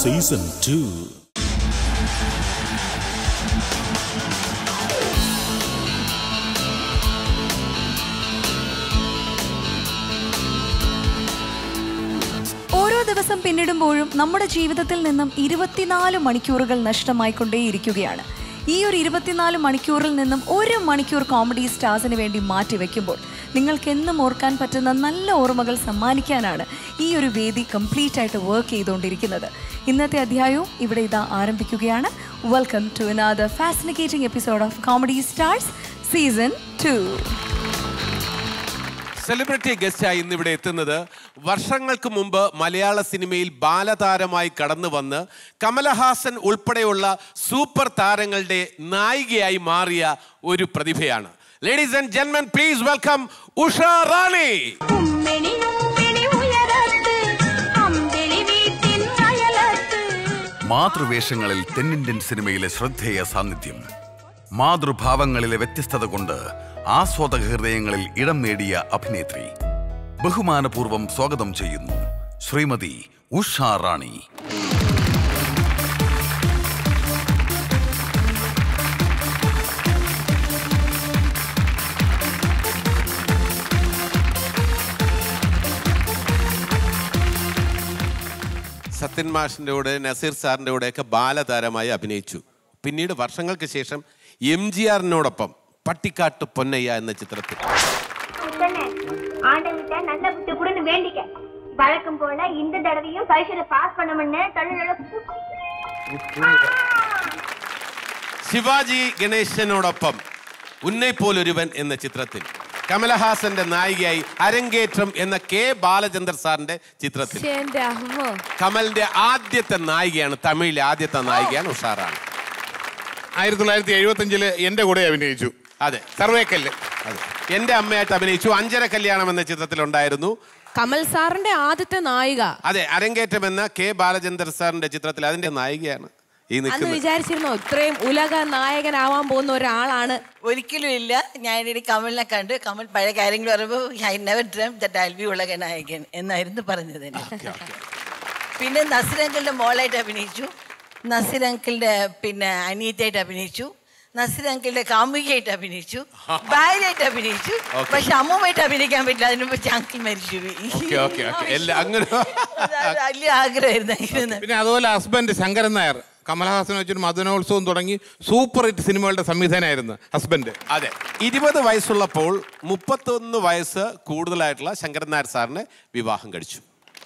Season two ഓരോ ദിവസം പിന്നിടുമ്പോഴും നമ്മുടെ ജീവിതത്തിൽ നിന്നും ഇരുപത്തിനാല് മണിക്കൂറുകൾ നഷ്ടമായിക്കൊണ്ടേയിരിക്കുകയാണ് ഈ ഒരു ഇരുപത്തിനാല് മണിക്കൂറിൽ നിന്നും ഒരു മണിക്കൂർ കോമഡി സ്റ്റാർസിന് വേണ്ടി മാറ്റിവെക്കുമ്പോൾ നിങ്ങൾക്ക് എന്നും ഓർക്കാൻ പറ്റുന്ന നല്ല ഓർമ്മകൾ സമ്മാനിക്കാനാണ് ഈ ഒരു വേദി കംപ്ലീറ്റ് ആയിട്ട് വർക്ക് ചെയ്തുകൊണ്ടിരിക്കുന്നത് ഇന്നത്തെ അധ്യായവും ഇവിടെ ഇതാ ആരംഭിക്കുകയാണ് welcome to another fascinating episode of comedy stars season two celebrity ഗസ്റ്റായി ഇന്ന് ഇവിടെ എത്തുന്നത് വർഷങ്ങൾക്ക് മുമ്പ് മലയാള സിനിമയിൽ ബാലതാരമായി കടന്നു വന്ന് കമലഹാസൻ ഉൾപ്പെടെയുള്ള സൂപ്പർ താരങ്ങളുടെ നായികയായി മാറിയ ഒരു പ്രതിഭയാണ് ലേഡീസ് ആൻഡ് ജെന്മൻ പ്ലീസ് വെൽക്കം ഉഷ റാണി ഉമ്മിണി ഉമ്മിണി ഉയരത്ത് അമ്പിളി വീട്ടിൻ അയലത്ത് മാതൃവേഷങ്ങളിൽ തെന്നിന്ത്യൻ സിനിമയിലെ ശ്രദ്ധേയ സാന്നിധ്യം മാതൃഭാവങ്ങളിലെ വ്യത്യസ്തത കൊണ്ട് ആസ്വാദക ഹൃദയങ്ങളിൽ ഇടം നേടിയ അഭിനേത്രി ബഹുമാനപൂർവം സ്വാഗതം ചെയ്യുന്നു ശ്രീമതി ഉഷ റാണി സത്യൻ മാഷിന്റെ കൂടെ നസീർ സാറിന്റെ കൂടെയൊക്കെ ബാലതാരമായി അഭിനയിച്ചു പിന്നീട് വർഷങ്ങൾക്ക് ശേഷം എം ജി ആറിനോടൊപ്പം പട്ടിക്കാട്ട് പൊന്നയ്യ എന്ന ചിത്രത്തിൽ சொன்னே ஆண்டவன்கிட்ட நல்ல புத்தி கொடுன்னு வேண்டிக்க வழக்கம் போல இந்த தடவையும் பரீட்சையில பாஸ் பண்ணணும்னு தொழிலோட ശിവാജി ഗണേശനോടൊപ്പം ഉന്നൈ പോലൊരുവൻ എന്ന ചിത്രത്തിൽ കമലഹാസന്റെ നായികയായി അരങ്ങേറ്റം എന്ന കെ ബാലചന്ദ്ര സാറിന്റെ ചിത്രത്തിൽ കമലിന്റെ ആദ്യത്തെ നായികയാണ് തമിഴിലെ ആദ്യത്തെ നായികയാണ് ഉഷാറാണ് ആയിരത്തി തൊള്ളായിരത്തി എഴുപത്തി അഞ്ചില് എന്റെ കൂടെ അഭിനയിച്ചു അതെ സർവേക്കല്ല് അതെ എന്റെ അമ്മയായിട്ട് അഭിനയിച്ചു അഞ്ചര കല്യാണം എന്ന ചിത്രത്തിലുണ്ടായിരുന്നു കമൽ സാറിന്റെ ആദ്യത്തെ നായിക അതെ അരങ്ങേറ്റം എന്ന കെ ബാലചന്ദ്ര സാറിന്റെ ചിത്രത്തിൽ അതിന്റെ നായികയാണ് ഈ അന്ന് നിൽക്കുന്നത് വിചാരിച്ചിരുന്നോ ഇത്രയും ഉലക നായകനാവാൻ പോകുന്ന ഒരാളാണ് ഒരിക്കലും ഇല്ല ഞാനിനി കമലിനെ കണ്ട് കമൽ പഴയ കാര്യങ്ങൾ പറയുമ്പോൾ I never dream that I be Ulaga Nayakan എന്നായിരുന്നു പറഞ്ഞത് എന്നെ. പിന്നെ നസീർ അങ്കിളിന്റെ മോളായിട്ട് അഭിനയിച്ചു നസീർ അങ്കിളിന്റെ പിന്നെ അനിയത്തിയായിട്ട് അഭിനയിച്ചു നസീർ അങ്കിളിന്റെ കാമുകിയായിട്ട് അഭിനയിച്ചു ഭാര്യയായിട്ട് അഭിനയിച്ചു Okay. പക്ഷെ അമ്മൂമ്മയായിട്ട് അഭിനയിക്കാൻ പറ്റില്ല അതിന് മുമ്പ് അങ്കിൾ മരിച്ചു പോയി. ഓക്കെ ഓക്കെ ഓക്കെ എല്ലാം അങ്ങനെ അത് വലിയ ആഗ്രഹമായിരുന്നു പിന്നെ അതുപോലെ ഹസ്ബൻഡ് ശങ്കരൻ നായർ കമലഹാസൻ വെച്ചൊരു മദനോത്സവം തുടങ്ങി സൂപ്പർ ഹിറ്റ് സിനിമകളുടെ സംവിധാനമായിരുന്നു ഹസ്ബൻഡ് അതെ ഇരുപത് വയസ്സുള്ളപ്പോൾ മുപ്പത്തൊന്ന് വയസ്സ് കൂടുതലായിട്ടുള്ള ശങ്കരൻ നായർ സാറിനെ വിവാഹം കഴിച്ചു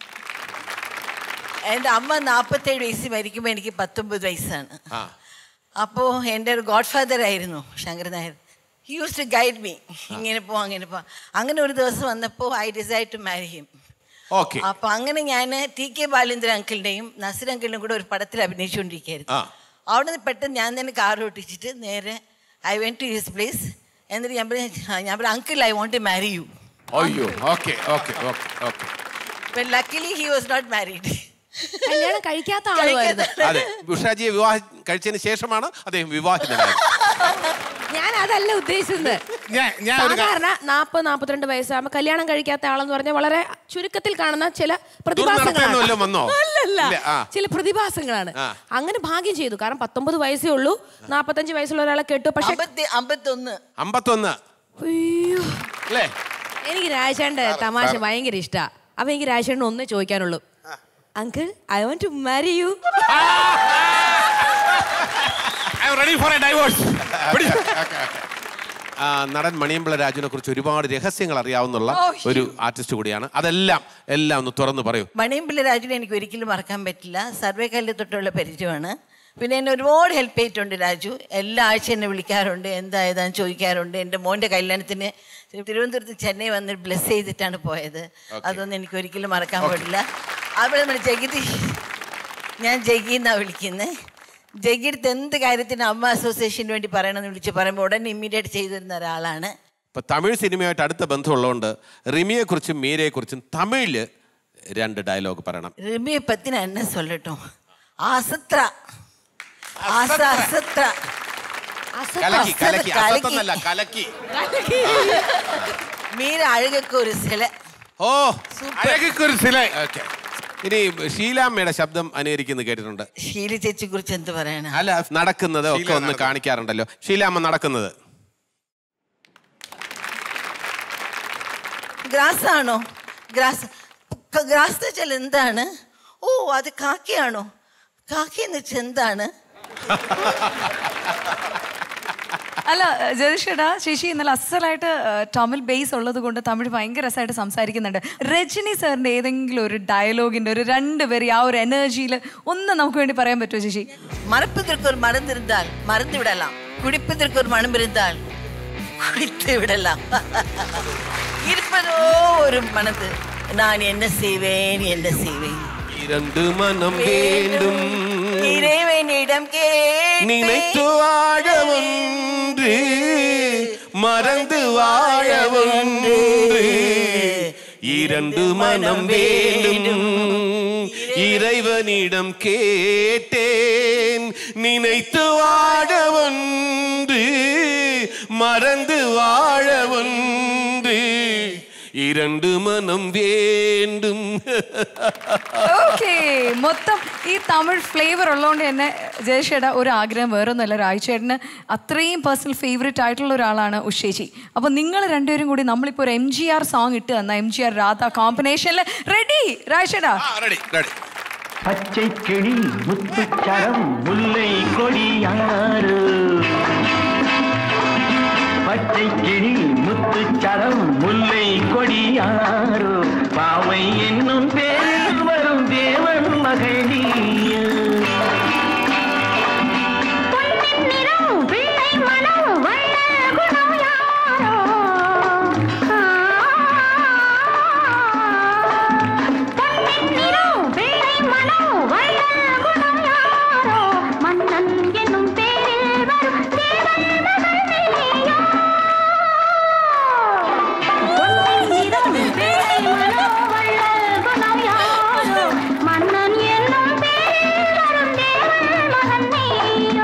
എൻ്റെ അമ്മ നാൽപ്പത്തേഴ് വയസ്സിൽ മരിക്കുമ്പോൾ എനിക്ക് പത്തൊമ്പത് വയസ്സാണ് ആ അപ്പോൾ എൻ്റെ ഒരു ഗോഡ് ഫാദർ ആയിരുന്നു Sankaran Nair he use to guide me ഇങ്ങനെ പോ അങ്ങനെ പോ അങ്ങനെ ഒരു ദിവസം വന്നപ്പോൾ I decide to marry him okay അപ്പോൾ അങ്ങനെ ഞാൻ ടി കെ ബാലേന്ദ്ര അങ്കിളിൻ്റെയും നസീർ അങ്കിളിൻ്റെയും കൂടെ ഒരു പടത്തിൽ അഭിനയിച്ചുകൊണ്ടിരിക്കുകയായിരുന്നു ആ. അവിടെ നിന്ന് പെട്ടെന്ന് ഞാൻ തന്നെ കാർ ഓട്ടിച്ചിട്ട് നേരെ I went to his place എന്നിട്ട് ഞാൻ പറഞ്ഞു ഞാൻ പറഞ്ഞു uncle I want to marry you അയ്യോ ഓക്കെ ഓക്കെ ഓക്കെ ഓക്കെ അപ്പം luckily he was not married കല്യാണം കഴിക്കാത്ത ആളുമായിരുന്നു അതെ ഉഷാജിയെ വിവാഹം കഴിച്ചതിന് ശേഷമാണ് അദ്ദേഹം വിവാഹിതനായത് ഞാൻ അതല്ല ഉദ്ദേശിച്ചത് ഞാൻ ഞാൻ ഒരു കാ- സാധാരണ നാപ്പത് നാപ്പത്തിരണ്ട് വയസ്സാകുമ്പോ കല്യാണം കഴിക്കാത്ത ആളെന്ന് പറഞ്ഞാൽ വളരെ ചുരുക്കത്തിൽ കാണുന്ന ചില ദുർനടപ്പമൊന്നും പ്രതിഭാസങ്ങളാണ് വല്ലതും വന്നോ? അല്ലല്ല ഇല്ല, ആ. ചില പ്രതിഭാസങ്ങളാണ് ആ. അങ്ങനെ ഭാഗ്യം ചെയ്തു കാരണം പത്തൊമ്പത് വയസ്സേ ഉള്ളൂ നാപ്പത്തഞ്ച് വയസ്സുള്ള ഒരാളെ കേട്ടു പക്ഷെ അമ്പത്തി അമ്പത്തൊന്ന് അമ്പത്തൊന്ന് അയ്യോ അല്ലേ എനിക്ക് രാജേഷന്റെ തമാശ ഭയങ്കര ഇഷ്ടാ അപ്പൊ എനിക്ക് രാജേഷന് ഒന്നേ ചോദിക്കാനുള്ളൂ uncle I want to marry you I'm ready for a divorce ആ, നടൻ മണിയമ്പിള രാജുവിനെ കുറിച്ച് ഒരുപാട് രഹസ്യങ്ങൾ അറിയാവുന്ന ഒരു ആർട്ടിസ്റ്റ് കൂടിയാണ് അതെല്ലാം എല്ലാം ഒന്ന് തുറന്നു പറയൂ മണിയമ്പിള്ളി രാജുവിനെ എനിക്ക് ഒരിക്കലും മറക്കാൻ പറ്റില്ല സർവേക്കാലിൽ തൊട്ടുള്ള പരിചയമാണ് പിന്നെ എന്നെ ഒരുപാട് ഹെൽപ്പ് ചെയ്തിട്ടുണ്ട് രാജു എല്ലാ ആഴ്ച എന്നെ വിളിക്കാറുണ്ട് എന്താ ഏതാന്ന് ചോദിക്കാറുണ്ട് എൻ്റെ മോൻ്റെ കല്യാണത്തിന് തിരുവനന്തപുരത്ത് ചെന്നൈ വന്ന് ബ്ലെസ് ചെയ്തിട്ടാണ് പോയത് അതൊന്നും എനിക്ക് ഒരിക്കലും മറക്കാൻ പറ്റില്ല അവിടെ നമ്മൾ ജഗതി ഞാൻ ജഗി എന്നാണ് വിളിക്കുന്നത് ജഗിടുത്ത് എന്ത് കാര്യത്തിന് അമ്മ അസോസിയേഷന് വേണ്ടി പറയണമെന്ന് വിളിച്ച് പറയുമ്പോൾ ഉടനെ ഇമ്മീഡിയറ്റ് ചെയ്തു തരുന്ന ഒരാളാണ് ഇപ്പൊ തമിഴ് സിനിമയായിട്ട് അടുത്ത ബന്ധമുള്ളതുകൊണ്ട് റിമിയെ കുറിച്ചും മീരയെ കുറിച്ചും തമിഴില് രണ്ട് ഡയലോഗ് പറയണം റിമിയെ പറ്റി நான் என்ன சொல்லட்டும் ஆசத்ரா ஆச அசத்ரா കലക്കി കലക്കി കലക്കി. അസത്തെന്നല്ല കലക്കി மீற அழகுக்கு ஒரு சிலை ഓ അഴകൊരു സില ഓക്കെ ഇനി ഷീലാമ്മയുടെ ശബ്ദം അനുകരിക്കുന്നത് കേട്ടിട്ടുണ്ട് ഷീല ചേച്ചിയെ കുറിച്ച് എന്ത് പറയാനാ അല്ല നടക്കുന്നത് ഒക്കെ ഷീല ഒന്ന് നടക്കുന്നത്. കാണിക്കാറുണ്ടല്ലോ ഷീലാമ്മ നടക്കുന്നത് ഗ്രാസ് ആണോ ഗ്രാസ് ക- ഗ്രാസ് എന്ന് വെച്ചാൽ എന്താണ് ഓ അത് കാക്കയാണോ കാക്കി എന്ന് വെച്ചാൽ എന്താണ് അല്ല ജതിഷേടാ ശശി ഇന്നലെ അസലായിട്ട് ഏഹ്, തമിഴ് ബേസ് ഉള്ളത് കൊണ്ട് തമിഴ് ഭയങ്കര രസമായിട്ട് സംസാരിക്കുന്നുണ്ട് രജനി സാറിന്റെ ഏതെങ്കിലും ഒരു ഡയലോഗിന്റെ ഒരു രണ്ട് പേര് ആ ഒരു എനർജിയിൽ ഒന്ന് നമുക്ക് വേണ്ടി പറയാൻ പറ്റുമോ ശശി மறப்பதற்கு ஒரு மருந்து இருந்தால் மறந்து விடலாம் குடிப்பதற்கு ஒரு மனம் இருந்தால் குடித்து விடலாம் இருப்பதோ ஒரு மனது நான் என்ன செய்வேன் என்ன செய்வேன் இரண்டு மனம் வேண்டும் இறைவனிடம் கேட்டேன். நினைத்து வாழ ஒன்று மறந்து வாழ ஒன்று இரண்டு மனம் வேண்டும் இறைவனிடம் கேட்டேன் நினைத்து வாழ ஒன்று மறந்து வாழ ஒன்று இரண்டு மனம் வேண்டும் ഓക്കെ മൊത്തം ഈ തമിഴ് ഫ്ലേവർ ഉള്ളതുകൊണ്ട് തന്നെ ജയശേട ഒരു ആഗ്രഹം വേറൊന്നുമല്ല രായ്ചേട്ടന് അത്രയും പേഴ്സണൽ ഫേവറേറ്റ് ആയിട്ടുള്ള ഒരാളാണ് ഉഷേജി അപ്പൊ നിങ്ങൾ രണ്ടുപേരും കൂടി നമ്മളിപ്പോ ഒരു എം ജി ആർ സോങ് ഇട്ട് തന്ന എം ജി ആർ രാധ കോമ്പിനേഷനിൽ റെഡി രായ്ചേട്ടാ റെഡി റെഡി பச்சை கிளி முத்துச்சரம் முல்லை கொடியாறு பச்சை கிளி முத்துச்சரம் முல்லை கொடியாறு பாவை என்னும் பேரில் வரும் தேவன் மகள் நீயு. மன்னன் என்னும் பேரில் வரும் தேவன் மகள் நீயோ. பொன்னின் நிறம் வெள்ளை மனோ வள்ளல் குணம் யாரோ. மன்னன் என்னும் பேரில் வரும் தேவன் மகன் நீயோ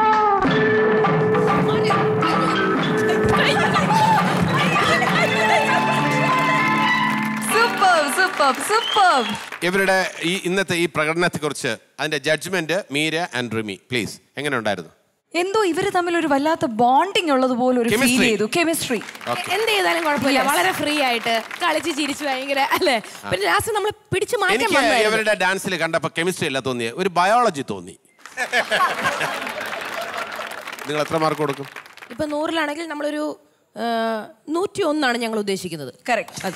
സൂപ്പർ സൂപ്പർ സൂപ്പർ ഇവരുടെ ഈ ഇന്നത്തെ ഈ പ്രകടനത്തെക്കുറിച്ച് അതിന്റെ judgement Meera and Rimi please എങ്ങനെ ഉണ്ടായിരുന്നു എന്തോ ഇവര് തമ്മിൽ ഒരു വല്ലാത്ത ബോണ്ടിങ് ഉള്ളതുപോലെ ഒരു ഫീൽ Chemistry. ചെയ്തു കെമിസ്ട്രി എന്ത് ചെയ്താലും കുഴപ്പമില്ല വളരെ ഫ്രീ ആയിട്ട് കളിച്ച് ചിരിച്ചു ഭയങ്കര അല്ലേ പിന്നെ ലാസ്റ്റ് നമ്മൾ പിടിച്ചു മാറ്റാൻ എനിക്ക് വന്നായിരുന്നു. ഇവരുടെ ഡാൻസിൽ കണ്ടപ്പോൾ കെമിസ്ട്രി അല്ല തോന്നിയത് ഒരു ബയോളജി തോന്നി നിങ്ങൾ എത്ര മാർക്ക് കൊടുക്കും ഇപ്പൊ നൂറിലാണെങ്കിൽ നമ്മളൊരു ആ, നൂറ്റി ഒന്നാണ് ഞങ്ങൾ ഉദ്ദേശിക്കുന്നത് കറക്റ്റ്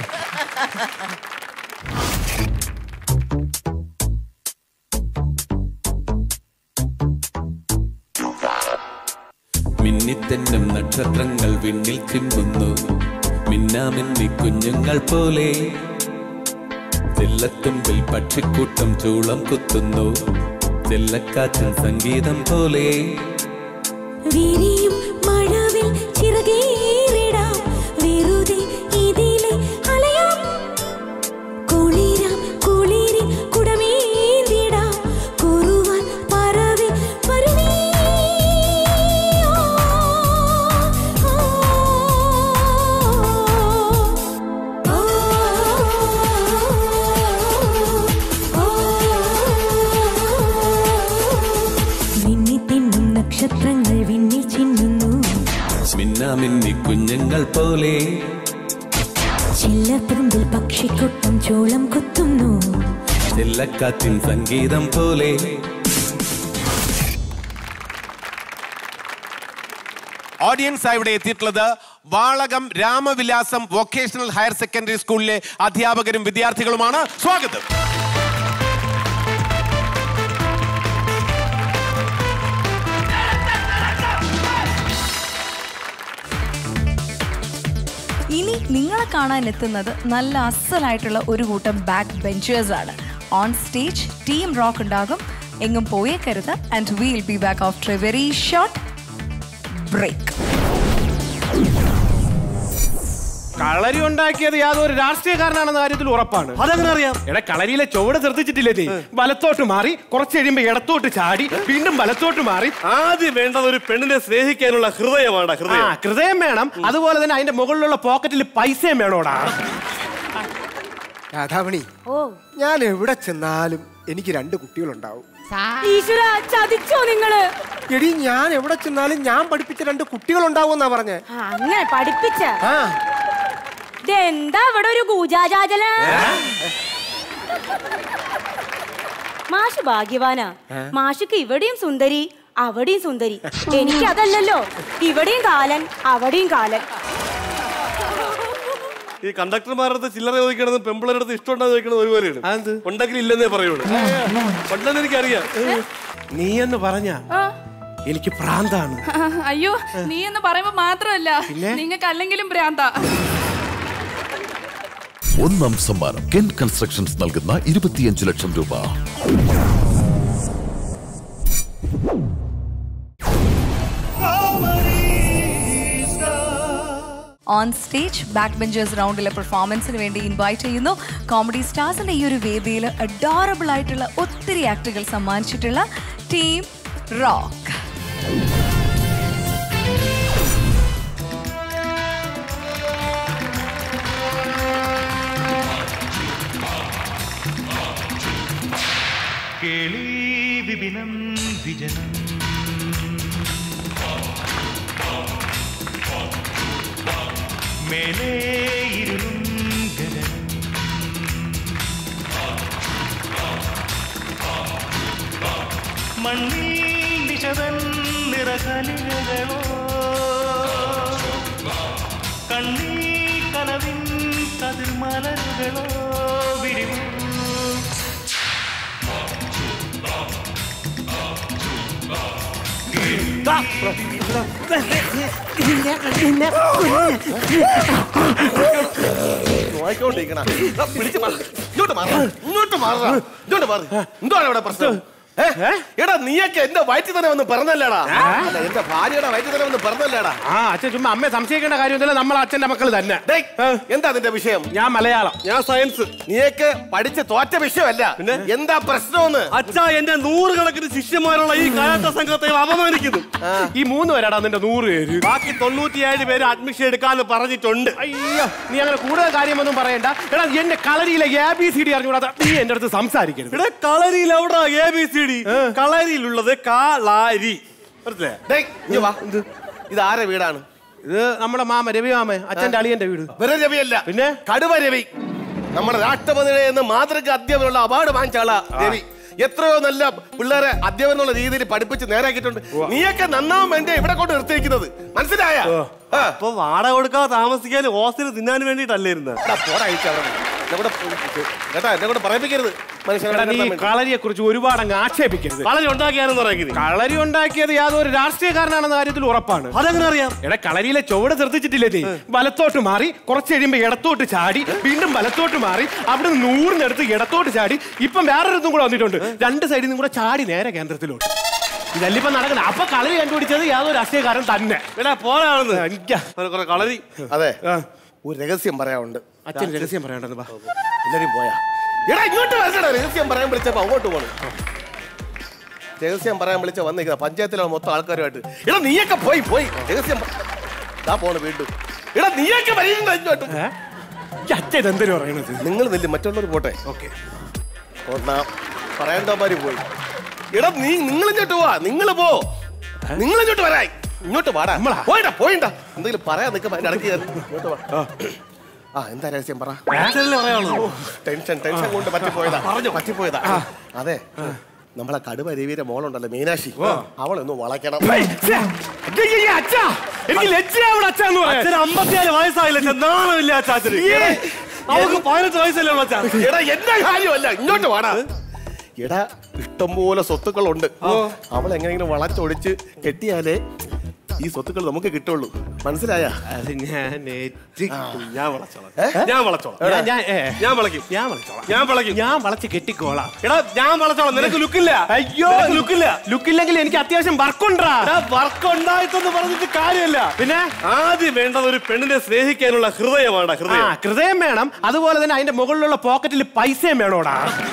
മിന്നിത്തെന്നും നക്ഷത്രങ്ങൾ വിണ്ണിൽ ചിമ്മുന്നു മിന്നാമിന്നി കുഞ്ഞുങ്ങൾ പോലെ ചെല്ലത്തുമ്പിൽ പക്ഷിക്കൂട്ടം ചൂളം കുത്തുന്നു ചെല്ലക്കാറ്റൻ സംഗീതം പോലെ വിരിയും മഴവിൽ ചിറകേറിടാം വെറുതെ ഇതിലെ അലയാം കുളിരാം കുളിരിൽ കുടമേന്തിടാം കുറുവാൻ പറവി വരുവീ ഓ, ഓ, മിന്നിത്തിന്നും നക്ഷത്രങ്ങൾ വിണ്ണിൽ ചിന്നുന്നു മിന്നാമിന്നി കുഞ്ഞുങ്ങൾ പോലെ ചില്ലപ്പുറമ്പിൽ പക്ഷിക്കൊട്ടം ചോളം കുത്തുന്നു ചെല്ലക്കാറ്റിൻ സംഗീതം പോലെ ഓഡിയൻസ് ആയി ഇവിടെ എത്തിയിട്ടുള്ളത് Valakam Ramavilasam vocational higher secondary സ്കൂളിലെ അധ്യാപകരും വിദ്യാർത്ഥികളുമാണ് സ്വാഗതം ഇനി നിങ്ങളെ കാണാൻ എത്തുന്നത് നല്ല അസലായിട്ടുള്ള ഒരു കൂട്ടം ബാക്ക് ബെഞ്ചേഴ്സ് ആണ് ഓൺ സ്റ്റേജ് ടീം റോക്ക് ഉണ്ടാകും എങ്ങും പോയേക്കരുത് and will be back after a very short break കളരി ഉണ്ടാക്കിയത് യാതൊരു രാഷ്ട്രീയക്കാരനാണെന്ന കാര്യത്തിൽ ഉറപ്പാണ് അതെങ്ങനെ അറിയാം എടാ കളരിയിലെ ചുവട് ശ്രദ്ധിച്ചിട്ടില്ലേ നീ വലത്തോട്ട് മാറി കുറച്ച് കഴിയുമ്പോ ഇടത്തോട്ട് ചാടി വീണ്ടും വലത്തോട്ട് മാറി ആദ്യം വേണ്ടത് ഒരു പെണ്ണിനെ സ്നേഹിക്കാനുള്ള ഹൃദയമാണ് ആ ഹൃദയം ഹൃദയം വേണം അതുപോലെ തന്നെ അതിന്റെ മുകളിലുള്ള പോക്കറ്റിൽ പൈസയും വേണോടാ രാധാമണി ഓ ഞാൻ എവിടെ ചെന്നാലും എനിക്ക് രണ്ട് കുട്ടികളുണ്ടാവും ഈശ്വര ചതിച്ചോ നിങ്ങള് എടി ഞാൻ എവിടെ ചെന്നാലും ഞാൻ പഠിപ്പിച്ച രണ്ട് കുട്ടികളുണ്ടാവും എന്നാ പറഞ്ഞേ ആ, അങ്ങനെ പഠിപ്പിച്ച ആ ഇതെന്താ ഇവിടെ ഒരു കൂജാചാചല മാഷ് ഭാഗ്യവാനാ മാഷിക്ക് ഇവിടെയും സുന്ദരി അവിടെയും സുന്ദരി എനിക്ക് അതല്ലല്ലോ ഇവിടെയും കാലൻ അവിടെയും കാലൻ ഈ കണ്ടക്ടർമാരുടെ അടുത്ത് ചില്ലറ ചോദിക്കണത് പെമ്പിളരുടെ അടുത്ത് ഇഷ്ടമുണ്ടോ ചോദിക്കണത് ഒരുപോലെയാണ് ഉണ്ടെങ്കിൽ ഇല്ലെന്നേ പറയുള്ളൂ ഉണ്ടെന്ന് എനിക്കറിയാം നീ എന്ന് പറഞ്ഞ എനിക്ക് പ്രാന്താണ് അയ്യോ നീ എന്ന് പറയുമ്പോ മാത്രമല്ല നിങ്ങൾക്ക് അല്ലെങ്കിലും ഭ്രാന്ത ഒന്നാം സമ്മാനം കെൻ കൺസ്ട്രക്ഷൻസ് നൽകുന്ന ഇരുപത്തിയഞ്ച് ലക്ഷം രൂപ ഓൺ സ്റ്റേജ് ബാക്ക് ബെഞ്ചേഴ്സ് റൗണ്ടിലെ പെർഫോമൻസിന് വേണ്ടി ഇൻവൈറ്റ് ചെയ്യുന്നു കോമഡി സ്റ്റാർസിന്റെ ഈ ഒരു വേദിയിൽ അഡോറബിൾ ആയിട്ടുള്ള ഒത്തിരി ആക്ടുകൾ സമ്മാനിച്ചിട്ടുള്ള ടീം റോക്ക് കേളി വിപിനം വിജനം മേലേ ഇരുളും ഗഗനം മണ്ണിൽ നിശതൻ നിറകലികളോ കണ്ണീ കനവിൻ കതിർമലരുകളോ വിരിവോ നോയിക്കൊണ്ടിരിക്കണ പിടിച്ച് മാറ്. ഇങ്ങോട്ട് മാറ് ഇങ്ങോട്ട് മാറാ ഇങ്ങോട്ട് മാറ് എന്താണ് ഇവിടെ പ്രശ്നം ഏ? എടാ നീയൊക്കെ എന്റെ വയറ്റിൽ തന്നെ വന്ന് പറഞ്ഞല്ലേടാ അല്ല എന്റെ ഭാര്യയുടെ വയറ്റിൽ തന്നെ വന്ന് പറഞ്ഞല്ലേടാ ആ അച്ഛൻ ചുമ്മാ അമ്മയെ സംശയിക്കേണ്ട കാര്യമൊന്നുമില്ല നമ്മൾ അച്ഛന്റെ മക്കൾ തന്നെ ഡേയ്, എന്താ നിന്റെ വിഷയം ഞാൻ മലയാളം ഞാൻ സയൻസ് നീയൊക്കെ പഠിച്ച് തോറ്റ വിഷയമല്ല എന്താ പ്രശ്നമെന്ന് അച്ഛാ എന്റെ നൂറുകണക്കിന് ശിഷ്യന്മാരുള്ള ഈ കരാട്ട സംഘത്തെ അപമാനിക്കുന്നു ഈ മൂന്ന് പേരാടാ നിന്റെ നൂറ് പേര് ബാക്കി തൊണ്ണൂറ്റിയേഴ് പേര് അഡ്മിഷൻ എടുക്കാന്ന് പറഞ്ഞിട്ടുണ്ട് അയ്യോ നീ അങ്ങനെ കൂടുതൽ കാര്യമൊന്നും പറയണ്ട എടാ എന്റെ കളരിയിലെ എ ബി സി ഡി അറിഞ്ഞുകൂടാ നീ എന്റെ അടുത്ത് സംസാരിക്കരുത് ഇവിടെ കളരിയിൽ എവിടെ എ ബി സി ഡി കളരിയിലുള്ളത് കാളാരി മനസ്സിലായോ? ഡേയ്, ഇങ്ങ് വാ. ഇത് ആരെ വീടാണ് ഇത് നമ്മുടെ മാമ രവി മാമ അച്ഛന്റെ അളിയന്റെ വീട് വെറും രവിയല്ല പിന്നെ കടുവ രവി നമ്മുടെ രാഷ്ട്രപതിയുടെ നിന്ന് മാതൃക അധ്യാപനമുള്ള അവാർഡ് വാങ്ങിച്ച ആളാ രവി എത്രയോ നല്ല പിള്ളേരെ അധ്യാപനം എന്നുള്ള രീതിയിൽ പഠിപ്പിച്ച് നേരാക്കിയിട്ടുണ്ട് നീയൊക്കെ നന്നാവും എന്റെ ഇവിടെ കൊണ്ട് നിർത്തിയിരിക്കുന്നത് മനസ്സിലായ അപ്പൊ വാടക കൊടുക്കാതെ താമസിക്കാൻ ഹോസ്റ്റലിൽ തിന്നാൻ വേണ്ടിട്ടല്ലായിരുന്നു കേട്ടാ എന്നെ കൊണ്ട് പറയിപ്പിക്കരുത് എടാ, നീ മനുഷ്യനെ കളരിയെ കുറിച്ച് ഒരുപാട് അങ്ങ് ആക്ഷേപിക്കരുത് കളരി ഉണ്ടാക്കിയാണെന്ന് പറയുന്നത് കളരി ഉണ്ടാക്കിയത് യാതൊരു രാഷ്ട്രീയക്കാരനാണെന്ന കാര്യത്തിൽ ഉറപ്പാണ് അതെങ്ങനെ അറിയാം എടാ കളരിയിലെ ചുവട് ശ്രദ്ധിച്ചിട്ടില്ലേ നീ വലത്തോട്ട് മാറി കുറച്ച് കഴിയുമ്പോ ഇടത്തോട്ട് ചാടി വീണ്ടും വലത്തോട്ട് മാറി അവിടെ നൂറിനടുത്ത് ഇടത്തോട്ട് ചാടി ഇപ്പം വേറൊരിടത്തും കൂടെ വന്നിട്ടുണ്ട് രണ്ട് സൈഡിൽ നിന്നും കൂടെ ചാടി നേരെ കേന്ദ്രത്തിലോട്ട് ഇതല്ലിപ്പം നടക്കുന്നത് അപ്പൊ കളരി കണ്ടുപിടിച്ചത് യാതൊരു രാഷ്ട്രീയക്കാരൻ തന്നെ എടാ പോരാണെന്ന് കളരി അതെ ഒരു രഹസ്യം പറയാനുണ്ട് അച്ഛൻ രഹസ്യം പറയണ്ടെന്ന് വാ എല്ലാരും പോയാ എടാ ഇങ്ങോട്ട് വരണ്ടടാ രഹസ്യം പറയാൻ വിളിച്ചപ്പോ അങ്ങോട്ട് പോണു രഹസ്യം പറയാൻ വിളിച്ച വന്നിരിക്കുന്ന പഞ്ചായത്തിലാണ് മൊത്തം ആൾക്കാരുമായിട്ട് എടാ നീയൊക്കെ പോയി പോയി രഹസ്യം പ- ദാ പോണ് വീണ്ടും എടാ നീയൊക്കെ വരുന്നുണ്ടോ ഇങ്ങോട്ട് അച്ഛൻ എന്തിനു പറയണത് നിങ്ങൾ നെല്ല് മറ്റുള്ളവർ പോട്ടെ ഓക്കെ പറയേണ്ടമാര് പോയി എടാ നീ നിങ്ങൾ ഇങ്ങോട്ട് പോവാ നിങ്ങൾ പോ നിങ്ങൾ ഇങ്ങോട്ട് വരായി ഇങ്ങോട്ട് വാടാ പോയിട്ടാ പോയിട്ടാ എന്തെങ്കിലും പറയാൻ നിൽക്കുമ്പോ അതിന്റെ ഇടയ്ക്ക് കയറി ഇങ്ങോട്ട് വാ ആ എന്താ രഹസ്യം പറ ഓ, ടെൻഷൻ ടെൻഷൻ കൊണ്ട് പറ്റിപ്പോയതാ പറഞ്ഞു പറ്റിപ്പോയതാ അതെ നമ്മളെ കടുവ രവിയുടെ മോളുണ്ടല്ലോ മീനാക്ഷി അവളൊന്ന് വളയ്ക്കണം അച്ഛാ എനിക്ക് ലജ്ജയാവണം അച്ഛാ എന്ന് പറയാൻ അച്ഛന് അമ്പത്തിയാല് വയസ്സായില്ല അച്ഛൻ നാണമില്ല അച്ഛാച്ചന് അവർക്ക് പതിനെട്ട് വയസ്സല്ലേ ഉള്ളൂ അച്ഛാ എടാ എന്റെ കാര്യമല്ല ഇങ്ങോട്ട് വാടാ എടാ ഇഷ്ടംപോലെ സ്വത്തുക്കളുണ്ട് അവൾ എങ്ങനെയെങ്കിലും വളച്ചൊടിച്ച് കെട്ടിയാലേ ഈ സ്വത്തുക്കൾ നമുക്ക് കിട്ടുള്ളൂ മനസ്സിലായ അത് ഞാൻ ഏറ്റ് ഞാൻ വളച്ചോളാം ഏ? ഞാൻ വളച്ചോളാം ഞാൻ- ഞാൻ- ഏ. ഞാൻ വളയ്ക്കും ഞാൻ വളച്ചോളാം ഞാൻ വളയ്ക്കും ഞാൻ വളച്ച് കെട്ടിക്കോളാം എടാ ഞാൻ വളച്ചോളാം നിനക്ക് ലുക്കില്ല അയ്യോ ലുക്കില്ല ലുക്കില്ലെങ്കിൽ എനിക്ക് അത്യാവശ്യം വർക്കുണ്ടാ വർക്ക് ഉണ്ടായിട്ടെന്ന് പറഞ്ഞിട്ട് കാര്യമില്ല പിന്നെ ആദ്യം വേണ്ടത് ഒരു പെണ്ണിനെ സ്നേഹിക്കാനുള്ള ഹൃദയമാണ് ആ ഹൃദയം ഹൃദയം വേണം അതുപോലെ തന്നെ അതിന്റെ മുകളിലുള്ള പോക്കറ്റിൽ പൈസയും വേണോടാ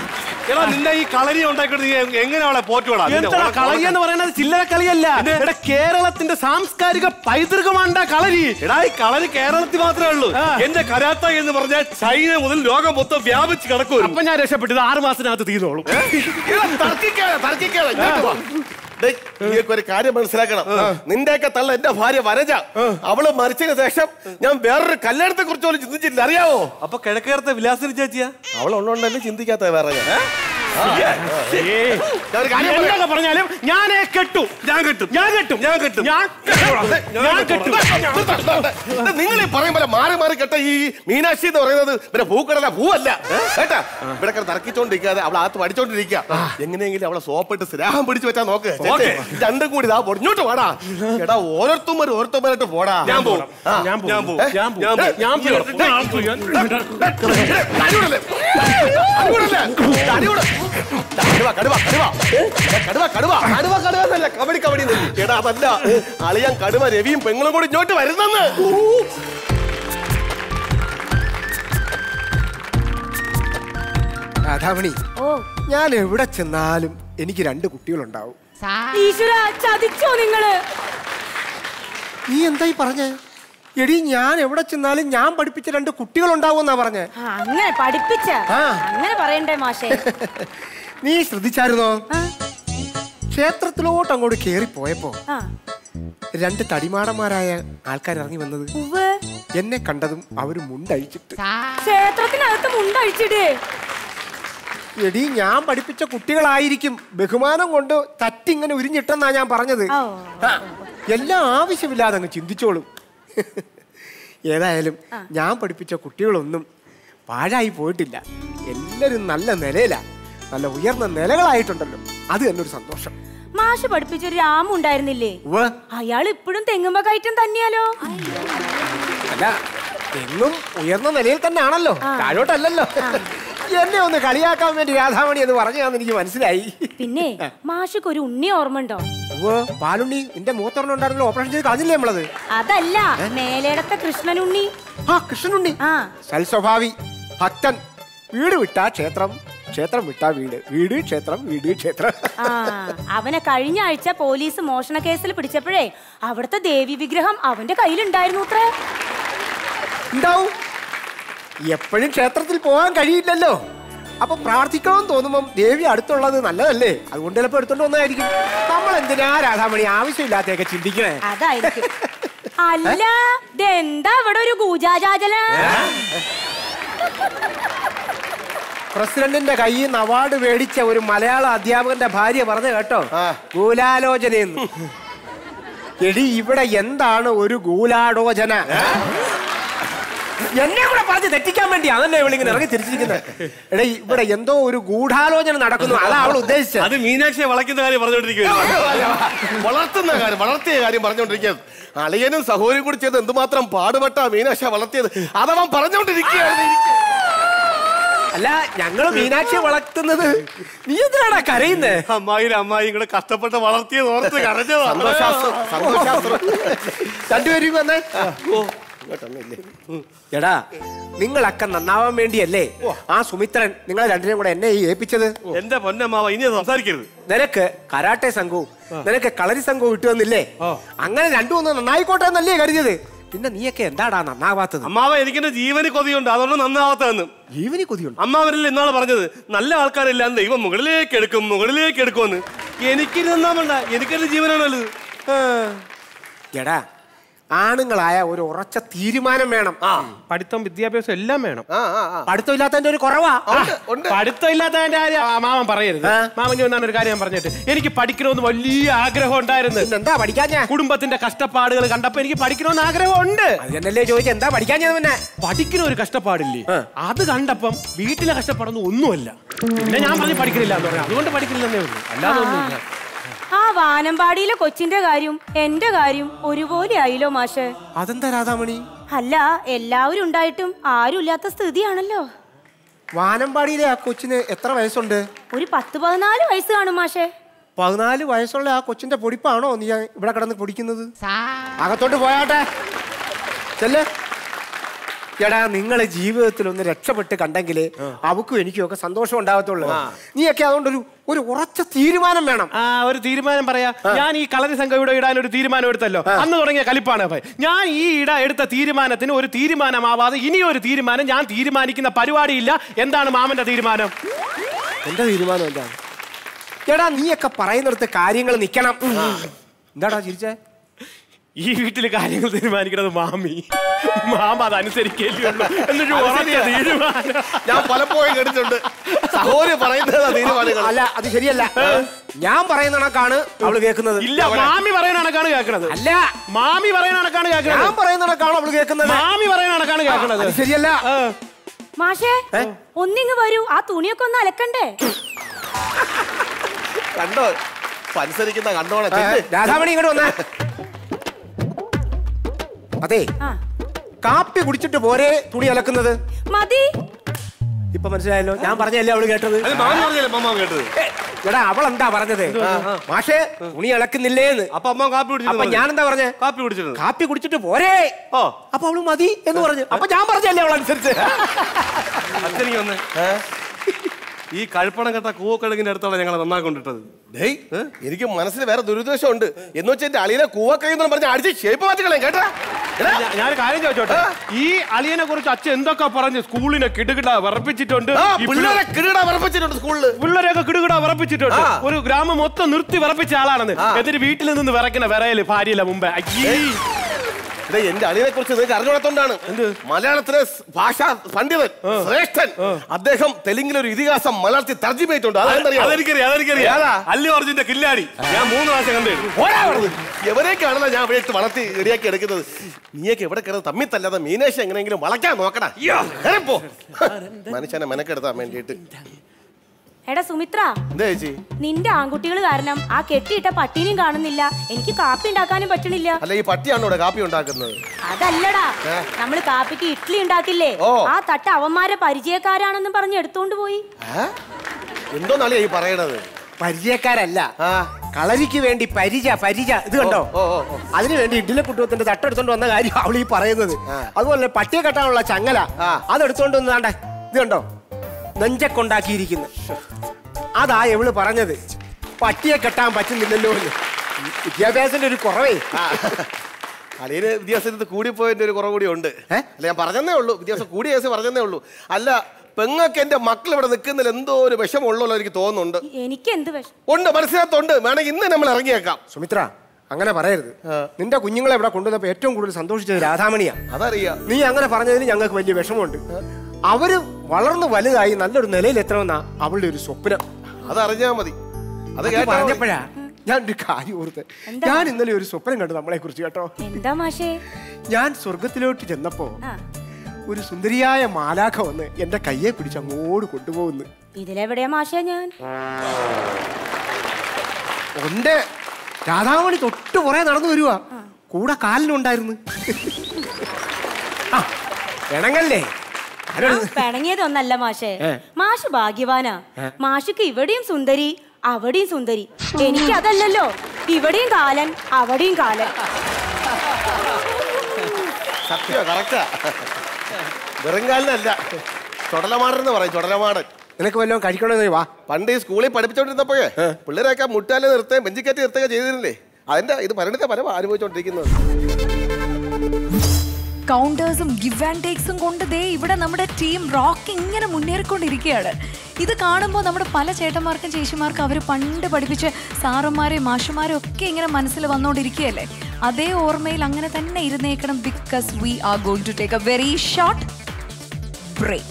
എടാ നിന്റെ ഈ കളരി ഉണ്ടാക്കിയിട്ട് നീ എ- എങ്ങനെ അവളെ പോറ്റുവാടാ നിന്റെ എന്താ ഓളെ- കളരി എന്ന് പറയുന്നത് ചില്ലറ കളിയല്ല ഇവിടെ കേരളത്തിന്റെ സാംസ്കാരിക പൈതൃകമാണ്ട കളരി എടാ ഈ കളരി കേരളത്തിൽ മാത്രമേ ഉള്ളൂ എന്റെ കരാത്ത എന്ന് പറഞ്ഞാൽ ചൈന മുതൽ ലോകം മൊത്തം വ്യാപിച്ച് കിടക്കും അപ്പൊ ഞാൻ രക്ഷപ്പെട്ടത് ആറ് മാസത്തിനകത്ത് തീർന്നോളും തർക്കിക്കാതെ തർക്കിക്കാതെ ഇങ്ങോട്ട് വാ. ഡേയ്, നീയൊക്കെ ഒരു കാര്യം മനസ്സിലാക്കണം നിന്റെയൊക്കെ തള്ള എന്റെ ഭാര്യ വരജ അവള് മരിച്ചതിന് ശേഷം ഞാൻ വേറൊരു കല്യാണത്തെ കുറിച്ച് പോലും ചിന്തിച്ചില്ല അറിയാവോ അപ്പൊ കിഴക്കേറത്തെ വിലാസിനി ചേച്ചിയാ അവൾ ഉള്ളതുകൊണ്ടല്ലേ ചിന്തിക്കാത്ത വേറെ ഞാൻ. ആ? ഞാൻ ഒരു കാര്യം പറയാം. എന്തൊക്കെ പറഞ്ഞാലും ഞാൻ കെട്ടു ഞാൻ കെട്ടും ഞാൻ കെട്ടും ഞാൻ കെട്ടും ഞാൻ ഞാൻ കെട്ടും നിങ്ങൾ ഈ പറയും പോലെ മാറി മാറി കേട്ട ഈ മീനാക്ഷി എന്ന് പറയുന്നത് പിന്നെ പൂക്കടല പൂവല്ല കേട്ടാ ഇവിടെ കിടന്ന് തർക്കിച്ചോണ്ടിരിക്കാതെ അവൾ അകത്ത് പഠിച്ചോണ്ടിരിക്കുക എങ്ങനെയെങ്കിലും അവളെ സോപ്പിട്ട് സ്നേഹം പിടിച്ചു വെച്ചാ നോക്ക് ഓക്കേ. രണ്ടും കൂടി ഇതാ പൊടിഞ്ഞോട്ട് പോടാ എടാ ഓരോരുത്തരും ഓരോരുത്തരും പോടാ ഞാൻ പോവും. ആ. ഞാൻ പോവും. ഞാൻ പോവും. ഞാൻ പോവും. ഞാൻ പോവും. ഞാൻ പോവും. അടിവിടല്ലേ? അടിവിടല്ലേ? അടിവിട. കടുവ, കടുവ, കടുവ. ഏ? കടുവ, കടുവ. കടുവ, കടുവ എന്നല്ല, കബഡി കബഡി എന്നല്ലേ? എടാ അതല്ല അളിയാൻ കടുവ രവിയും പെങ്ങളും കൂടി ഇങ്ങോട്ട് വരുന്നെന്ന് രാധാമണി ഓ ഞാൻ എവിടെ ചെന്നാലും എനിക്ക് രണ്ട് കുട്ടികളുണ്ടാവും ഈശ്വര ചതിച്ചോ നിങ്ങള് നീ എന്തായി പറഞ്ഞേ എടി ഞാൻ എവിടെ ചെന്നാലും ഞാൻ പഠിപ്പിച്ച രണ്ട് കുട്ടികളുണ്ടാവും എന്നാ പറഞ്ഞേ ആ, അങ്ങനെ പഠിപ്പിച്ച ആ. അങ്ങനെ പറയണ്ടേ മാഷേ നീ ശ്രദ്ധിച്ചായിരുന്നോ ക്ഷേത്രത്തിലോട്ട് അങ്ങോട്ട് കേറി പോയപ്പോ ആ രണ്ട് തടിമാടന്മാരായ ആൾക്കാർ ഇറങ്ങി വന്നത് ഉവ്വ് എന്നെ കണ്ടതും അവര് മുണ്ടഴിച്ചിട്ട് ക്ഷേത്രത്തിനകത്ത് മുണ്ടഴിച്ചിടേ എടി ഞാൻ പഠിപ്പിച്ച കുട്ടികളായിരിക്കും ബഹുമാനം കൊണ്ട് തറ്റിങ്ങനെ ഉരിഞ്ഞിട്ടെന്നാ ഞാൻ പറഞ്ഞത് ഓ. ആ, എല്ലാം ആവശ്യമില്ലാതെ അങ്ങ് ചിന്തിച്ചോളും ഏതായാലും ഞാൻ പഠിപ്പിച്ച കുട്ടികളൊന്നും പാഴായി പോയിട്ടില്ല എല്ലാരും നല്ല നിലയിലാ നല്ല ഉയർന്ന നിലകളായിട്ടുണ്ടല്ലോ അത് തന്നെ ഒരു സന്തോഷം മാഷ് പഠിപ്പിച്ചൊരു രാമു ഉണ്ടായിരുന്നില്ലേ ഉവ്വ്. അയാൾ ഇപ്പോഴും തെങ്ങുമ്പ കയറ്റം തന്നെയാലോ അല്ല എന്നും ഉയർന്ന നിലയിൽ തന്നെ ആണല്ലോ താഴോട്ടല്ലല്ലോ എന്നെ ഒന്ന് കളിയാക്കാൻ വേണ്ടി രാധാമണി എന്ന് പറഞ്ഞാന്ന് എനിക്ക് മനസ്സിലായി പിന്നെ മാഷക്ക് ഒരു ഉണ്ണി ഓർമ്മണ്ടോ ഉവ്വ്, പാലുണ്ണി നിന്റെ മൂത്തൊരെണ്ണം ഉണ്ടായിരുന്നല്ലോ ഓപ്പറേഷൻ ചെയ്ത് കളഞ്ഞില്ലേ നമ്മളത് അതല്ല മേലേടത്തെ കൃഷ്ണനുണ്ണി ആ കൃഷ്ണനുണ്ണി ആ സൽസ്വഭാവി ഭക്തൻ വീട് വിട്ടാ ക്ഷേത്രം ക്ഷേത്രം വിട്ടാ വീട് വീട് ക്ഷേത്രം വീട് ക്ഷേത്രം ആ അവനെ കഴിഞ്ഞ ആഴ്ച പോലീസ് മോഷണ കേസിൽ പിടിച്ചപ്പോഴേ അവിടുത്തെ ദേവി വിഗ്രഹം അവന്റെ കയ്യിലുണ്ടായിരുന്നു അത്രേ ഉണ്ടാവും എപ്പോഴും ക്ഷേത്രത്തിൽ പോകാൻ കഴിയില്ലല്ലോ അപ്പൊ പ്രാർത്ഥിക്കണമെന്ന് തോന്നുമ്പം ദേവി അടുത്തുള്ളത് നല്ലതല്ലേ അതുകൊണ്ട് ചിലപ്പോ എടുത്തോണ്ട് വന്നതായിരിക്കും നമ്മൾ എന്തിനാ രാധാമണി ആവശ്യമില്ലാത്തൊക്കെ ചിന്തിക്കണേ അതായിരിക്കും അല്ല ഇതെന്താ ഇവിടെ ഒരു ഗൂജാജാജല പ്രസിഡന്റിന്റെ കയ്യിൽ നിന്ന് അവാർഡ് മേടിച്ച ഒരു മലയാള അധ്യാപകന്റെ ഭാര്യ പറഞ്ഞു കേട്ടോ ഗൂലാലോചനയെന്ന് എടി ഇവിടെ എന്താണ് ഒരു ഗൂലാലോചന എന്നെ കൂടെ പറഞ്ഞ് തെറ്റിക്കാൻ വേണ്ടി അതല്ലേ ഇവളിങ്ങനെ ഇറങ്ങി തിരിച്ചിരിക്കുന്നത് എടാ ഇവിടെ എന്തോ ഒരു ഗൂഢാലോചന നടക്കുന്നു അതാ അവൾ ഉദ്ദേശിച്ചത് അത് മീനാക്ഷിയെ വളയ്ക്കുന്ന കാര്യം പറഞ്ഞോണ്ടിരിക്കുകയാണ് വളർത്തുന്ന കാര്യം വളർത്തിയ കാര്യം പറഞ്ഞോണ്ടിരിക്കുന്നത് അളിയനും സഹോദരിയും കൂടി ചെയ്ത് എന്തുമാത്രം പാടുപെട്ടാ മീനാക്ഷ വളർത്തിയത് അതവൻ പറഞ്ഞോണ്ടിരിക്കുകയാണ് അല്ല ഞങ്ങള് മീനാക്ഷിയെ വളർത്തുന്നത് നീ എന്തിനാടാ കരയുന്നേ അമ്മായിലും അമ്മായിയും കൂടെ കഷ്ടപ്പെട്ട് വളർത്തിയത് ഓർത്ത് കരഞ്ഞതാ സന്തോഷാസ്ത്രം സന്തോഷാസ്ത്രം രണ്ടുപേരും വന്നേ എടാ നിങ്ങളൊക്കെ നന്നാവാൻ വേണ്ടിയല്ലേ ആ സുമിത്രൻ നിങ്ങളെ രണ്ടിനെയും കൂടെ എന്നെ ഈ ഏൽപ്പിച്ചത് എന്റെ പൊന്നമ്മാവ ഇനി സംസാരിക്കരുത് നിനക്ക് കരാട്ടെ സംഘവും നിനക്ക് കളരി സംഘവും ഇട്ടുവന്നില്ലേ അങ്ങനെ രണ്ടും ഒന്ന് നന്നായിക്കോട്ടെ എന്നല്ലേ കരുതിയത് പിന്നെ നീയൊക്കെ എന്താടാ നന്നാവാത്തത് അമ്മാവ എനിക്കെന്റെ ജീവന് കൊതിയുണ്ട് അതുകൊണ്ട് നന്നാവാത്തതെന്ന് ജീവനി കൊതിയുണ്ട് അമ്മാവരല്ലേ ഇന്നാളെ പറഞ്ഞത് നല്ല ആൾക്കാരെല്ലാം ദൈവം മുകളിലേക്ക് എടുക്കും മുകളിലേക്ക് എടുക്കുമെന്ന് എനിക്ക് നന്നാവണ്ട എനിക്കെന്റെ ജീവനാണല്ലോ എടാ ആണുങ്ങളായ ഒരു ഉറച്ച തീരുമാനം വേണം പഠിത്തം വിദ്യാഭ്യാസം എല്ലാം വേണം പഠിത്തം ഇല്ലാത്തതിന്റെ ഒരു കുറവാ പഠിത്തം ഇല്ലാത്തതിന്റെ കാര്യം ആ, മാമൻ പറയരുത് മാമൻ ഒന്നാണ് ഒരു കാര്യം ഞാൻ പറഞ്ഞിട്ട് എനിക്ക് പഠിക്കണമെന്ന് വലിയ ആഗ്രഹം ഉണ്ടായിരുന്നു എന്താ പഠിക്കാൻ കുടുംബത്തിന്റെ കഷ്ടപ്പാടുകൾ കണ്ടപ്പോ എനിക്ക് പഠിക്കണമെന്ന് ആഗ്രഹമുണ്ട് എന്നല്ലേ ചോദിച്ച എന്താ പഠിക്കാൻ ഞാൻ പിന്നെ പഠിക്കുന്ന ഒരു കഷ്ടപ്പാടില്ലേ അത് കണ്ടപ്പം വീട്ടിലെ കഷ്ടപ്പാടൊന്നും ഒന്നുമല്ല പിന്നെ ഞാൻ പറഞ്ഞ് പഠിക്കുന്നില്ല എന്ന് പറയാം അതുകൊണ്ട് പഠിക്കുന്നില്ലെന്നേ ഉള്ളൂ അല്ലാതെ ഒന്നുമില്ല ആ വാനമ്പാടിയിലെ കൊച്ചിന്റെ കാര്യം എന്റെ കാര്യം ഒരുപോലെ ആയില്ലോ മാഷ് അതെന്താ രാധാമണി അല്ല എല്ലാവരും ഉണ്ടായിട്ടും ആരും ഇല്ലാത്ത സ്ഥിതിയാണല്ലോ വാനമ്പാടിയിലെ ആ കൊച്ചിന് എത്ര വയസ്സുണ്ട് ഒരു പത്ത് പതിനാല് വയസ്സ് കാണും മാഷേ പതിനാല് വയസ്സുള്ള ആ കൊച്ചിന്റെ പൊടിപ്പാണോ നീ ഇവിടെ കിടന്ന് പൊടിക്കുന്നത് അകത്തോട്ട് പോയാട്ടെ ചെല്ല് എടാ നിങ്ങളെ ജീവിതത്തിൽ ഒന്ന് രക്ഷപ്പെട്ട് കണ്ടെങ്കിലേ അവക്കും എനിക്കും ഒക്കെ സന്തോഷം ഉണ്ടാകത്തുള്ളൂ നീയൊക്കെ അതുകൊണ്ട് ഒരു ഒരു ഉറച്ച തീരുമാനം വേണം ആ ഒരു തീരുമാനം പറയാ ഞാൻ ഈ കളരി സംഘം ഇവിടെ ഇടാൻ ഒരു തീരുമാനം എടുത്തല്ലോ അന്ന് തുടങ്ങിയ കലിപ്പാണ് ഭയ. ഞാൻ ഈ ഇട എടുത്ത തീരുമാനത്തിന് ഒരു തീരുമാനമാവാതെ ഇനി ഒരു തീരുമാനം ഞാൻ തീരുമാനിക്കുന്ന പരിപാടിയില്ല എന്താണ് മാമന്റെ തീരുമാനം എന്റെ തീരുമാനം എന്താണ് എടാ നീയൊക്കെ പറയുന്നിടത്ത് കാര്യങ്ങൾ നിക്കണം എന്താടാ ചിരിച്ചേ ഈ വീട്ടിൽ കാര്യങ്ങൾ തീരുമാനിക്കുന്നത് മാമി മാമ അത് അനുസരിക്കേണ്ടിയുള്ളൂ എന്നൊരു ഉറച്ച തീരുമാനം ഞാൻ പലപ്പോഴും കേട്ടിട്ടുണ്ട് സഹോദരി പറയുന്നത് തീരുമാനങ്ങൾ അല്ല അത് ശരിയല്ല ഞാൻ പറയുന്ന കണക്കാണ് അവള് കേൾക്കുന്നത് ഇല്ല മാമി പറയുന്ന കണക്കാണ് കേൾക്കുന്നത് അല്ല മാമി പറയുന്ന കണക്കാണ് കേൾക്കുന്നത് ഞാൻ പറയുന്ന കണക്കാണ് അവള് കേൾക്കുന്നത് മാമി പറയുന്ന കണക്കാണ് കേൾക്കുന്നത് അത് ശരിയല്ല മാഷേ ഒന്നിങ്ങ് വരൂ ആ തുണിയൊക്കെ ഒന്ന് അലക്കണ്ടേ കണ്ടോ അനുസരിക്കുന്ന കണ്ടോണെ ഏ, രാധാമണി ഇങ്ങോട്ട് വന്നേ അതെ ആ കാപ്പി കുടിച്ചിട്ട് പോരെ തുണി അലക്കുന്നത് മതി ഇപ്പൊ മനസ്സിലായല്ലോ ഞാൻ പറഞ്ഞല്ലേ അവള് കേട്ടത് മാമി പറഞ്ഞല്ലേ മാമ കേട്ടത് എടാ അവൾ എന്താ പറഞ്ഞത് മാഷേ തുണി അലക്കുന്നില്ലേന്ന് അപ്പൊ അമ്മ കാപ്പി അപ്പൊ കുടിച്ചു ഞാൻ എന്താ പറഞ്ഞേ കാപ്പി കുടിച്ചിട്ടുണ്ട് കാപ്പി കുടിച്ചിട്ട് പോരെ ഓ അപ്പൊ അവള് മതി എന്ന് പറഞ്ഞു അപ്പൊ ഞാൻ പറഞ്ഞല്ലേ അവൾ അനുസരിച്ച് അച്ഛനിക്ക് വന്നേ ഈ കഴുപ്പണം കെട്ട കൂവക്കിഴങ്ങിന്റെ അടുത്താണ് ഞങ്ങളെ നന്നാക്കൊണ്ടിട്ടത് ഡേയ് എനിക്ക് മനസ്സിൽ വേറെ ദുരുദ്ദേശമുണ്ട് എന്ന് വെച്ചാൽ എന്റെ അളിയനെ കൂവക്കൈ എന്ന് പറഞ്ഞ് അടിച്ച് ഷേപ്പ് മാറ്റിക്കളെ കേട്ടാ എടാ, ഞാ- ഞാൻ കാര്യം ചോദിച്ചോട്ടെ ഈ അളിയനെ കുറിച്ച് അച്ഛൻ എന്തൊക്കെ പറഞ്ഞ് സ്കൂളിനെ കിടുകിട വിറപ്പിച്ചിട്ടുണ്ട് ആ, ഈ പിള്ളേരെ കിരീട വിറപ്പിച്ചിട്ടുണ്ട് സ്കൂളില് പിള്ളേരെയൊക്കെ കിടുകിട വിറപ്പിച്ചിട്ടുണ്ട് ആ. ഒരു ഗ്രാമം മൊത്തം നിർത്തി വിറപ്പിച്ച ആളാണെന്ന് ആ. എന്നിട്ട് വീട്ടിൽ നിന്ന് വിറയ്ക്കുന്ന വിറയല് ഭാര്യയില്ല മുമ്പേ അയ്യേ ഡേയ്, എന്റെ അളിയനെ കുറിച്ച് നിങ്ങൾക്ക് അറിഞ്ഞോടത്തോണ്ടാണ് മലയാളത്തിലെ സ് ഭാഷാ പണ്ഡിതൻ ശ്രേഷ്ഠൻ അദ്ദേഹം തെലുങ്കിലെ ഒരു ഇതിഹാസം മലയാളത്തിൽ തർജ്ജിമ ചെയ്തിട്ടുണ്ട് അതെന്തറിയാമോ? അതെനിക്കറിയാം അതെനിക്കറിയാം ഏതാ? അല്ലു അർജുന്റെ കില്ലാടി ഞാൻ മൂന്ന് പ്രാവശ്യം കണ്ടു പോരാ അവിടുന്ന്. എവരെയൊക്കെയാണല്ലോ ഞാൻ ഇവിടെ ഇട്ട് വളർത്തി റെഡിയാക്കി എടുക്കുന്നത് നീയൊക്കെ എവിടെ കിടന്ന് തമ്മിൽ തല്ലാതെ മീനേശം എങ്ങനെയെങ്കിലും വളയ്ക്കാൻ നോക്കടാ പോ മനുഷ്യനെ മെനക്കെടുത്താൻ വേണ്ടിയിട്ട് എടാ സുമിത്ര എന്താ ചേച്ചി നിന്റെ ആൺകുട്ടികൾ കാരണം ആ കെട്ടിയിട്ട പട്ടീനെയും കാണുന്നില്ല എനിക്ക് കാപ്പി ഉണ്ടാക്കാനും പറ്റണില്ല അല്ല ഈ പട്ടിയാണോ ഇവിടെ കാപ്പി ഉണ്ടാക്കുന്നത് അതല്ലടാ ഏ? നമ്മള് കാപ്പിക്ക് ഇഡ്ഡലി ഉണ്ടാക്കില്ലേ ഓ. ആ തട്ട് അവന്മാരെ പരിചയക്കാരാണെന്നും പറഞ്ഞ് എടുത്തോണ്ട് പോയി എന്തോന്നാളിയാ ഈ പറയണത് പരിചയക്കാരല്ല കളരിക്ക് വേണ്ടി പരിച പരിച ഇത് കണ്ടോ അതിനു വേണ്ടി ഇഡ്ഡലി കുട്ടുവത്തിന്റെ തട്ടെടുത്തോണ്ട് വന്ന കാര്യം അവൾ ഈ പറയുന്നത് അതുപോലെ പട്ടിയെ കെട്ടാനുള്ള ചങ്ങല അതെടുത്തോണ്ട് വന്ന് ദാണ്ടെ ഇത് കണ്ടോ നെഞ്ചക്കൊണ്ടാക്കിയിരിക്കുന്നു അതാ ഇവള് പറഞ്ഞത് പട്ടിയെ കെട്ടാൻ പറ്റുന്നില്ലല്ലോ എന്ന് വിദ്യാഭ്യാസത്തിന്റെ ഒരു കുറവേ അളിയന് വിദ്യാഭ്യാസത്തിൽ കൂടിപ്പോയതിന്റെ ഒരു കുറവ് കൂടി ഉണ്ട് അല്ല ഞാൻ പറഞ്ഞതേ ഉള്ളൂ വിദ്യാഭ്യാസം കൂടിയ കേസ് പറഞ്ഞതേ ഉള്ളൂ അല്ല പെങ്ങൾക്ക് എന്റെ മക്കൾ ഇവിടെ നിൽക്കുന്നതിൽ എന്തോ ഒരു വിഷമുള്ളല്ലോ എനിക്ക് തോന്നുന്നുണ്ട് എനിക്ക് എന്ത് വിഷം ഉണ്ട് മനസ്സിനകത്തുണ്ട് വേണമെങ്കിൽ ഇന്ന് നമ്മൾ ഇറങ്ങിയേക്കാം സുമിത്ര അങ്ങനെ പറയരുത് നിന്റെ കുഞ്ഞുങ്ങളെ ഇവിടെ കൊണ്ടുവന്നപ്പോ ഏറ്റവും കൂടുതൽ സന്തോഷിച്ചത് രാധാമണിയാ അതറിയാം നീ അങ്ങനെ പറഞ്ഞതിന് ഞങ്ങൾക്ക് വലിയ വിഷമമുണ്ട് അവര് വളർന്നു വലുതായി നല്ലൊരു നിലയിൽ എത്തണമെന്നാ അവളുടെ ഒരു സ്വപ്നം അതറിഞ്ഞാ മതി അത് അത് കേട്ടാ മതി. പറഞ്ഞപ്പോഴാ ഞാൻ ഒരു കാര്യം ഓർത്ത് ഞാൻ ഇന്നലെ ഒരു സ്വപ്നം കണ്ടു നമ്മളെ കുറിച്ച് കേട്ടോ എന്താ മാഷേ ഞാൻ സ്വർഗത്തിലോട്ട് ചെന്നപ്പോ ആ ഒരു സുന്ദരിയായ മാലാഖ വന്ന് എന്റെ കയ്യെ പിടിച്ച് അങ്ങോട്ട് കൊണ്ടുപോകുന്നു ഇതിലെവിടെയാ മാഷേ ഞാൻ ഉണ്ട് രാധാമണി തൊട്ട് പുറേ നടന്നു വരുവാ കൂടെ കാലിനുണ്ടായിരുന്നു ആ, ഇണങ്ങല്ലേ ആ, പിണങ്ങിയതൊന്നല്ല മാഷേ ഏ. മാഷ് ഭാഗ്യവാനാ ഏ. മാഷിക്ക് ഇവിടെയും സുന്ദരി അവിടെയും സുന്ദരി എനിക്ക് അതല്ലല്ലോ ഇവിടെയും കാലൻ അവിടെയും കാലൻ സത്യോ കറക്റ്റാ വെറുങ്കാലിനല്ല ചുടലമാടൻ പറയും ചുടലമാടൻ നിനക്ക് വല്ലതും കഴിക്കണമെന്ന് വാ പണ്ട് ഈ സ്കൂളിൽ പഠിപ്പിച്ചോണ്ടിരുന്നപ്പോഴേ പിള്ളേരൊക്കെ മുട്ടാലെ നിർത്തുകയും ബെഞ്ചിക്കറ്റി നിർത്തുകയും ചെയ്തിരുന്നില്ലേ അതിന്റെ ഇത് പരിണിത ഫലം അനുഭവിച്ചോണ്ടിരിക്കുന്നത് കൗണ്ടേഴ്സും ഗിവ് ആൻഡ് ടേക്സും കൊണ്ട് ദേ ഇവിടെ നമ്മുടെ ടീം റോക്ക് ഇങ്ങനെ മുന്നേറിക്കൊണ്ടിരിക്കുകയാണ് ഇത് കാണുമ്പോൾ നമ്മുടെ പല ചേട്ടന്മാർക്കും ചേച്ചിമാർക്കും അവർ പണ്ട് പഠിപ്പിച്ച സാറന്മാരെയും മാഷുമാരെയും ഒക്കെ ഇങ്ങനെ മനസ്സിൽ വന്നുകൊണ്ടിരിക്കുകയല്ലേ അതേ ഓർമ്മയിൽ അങ്ങനെ തന്നെ ഇരുന്നേക്കണം because we are going to take a very short break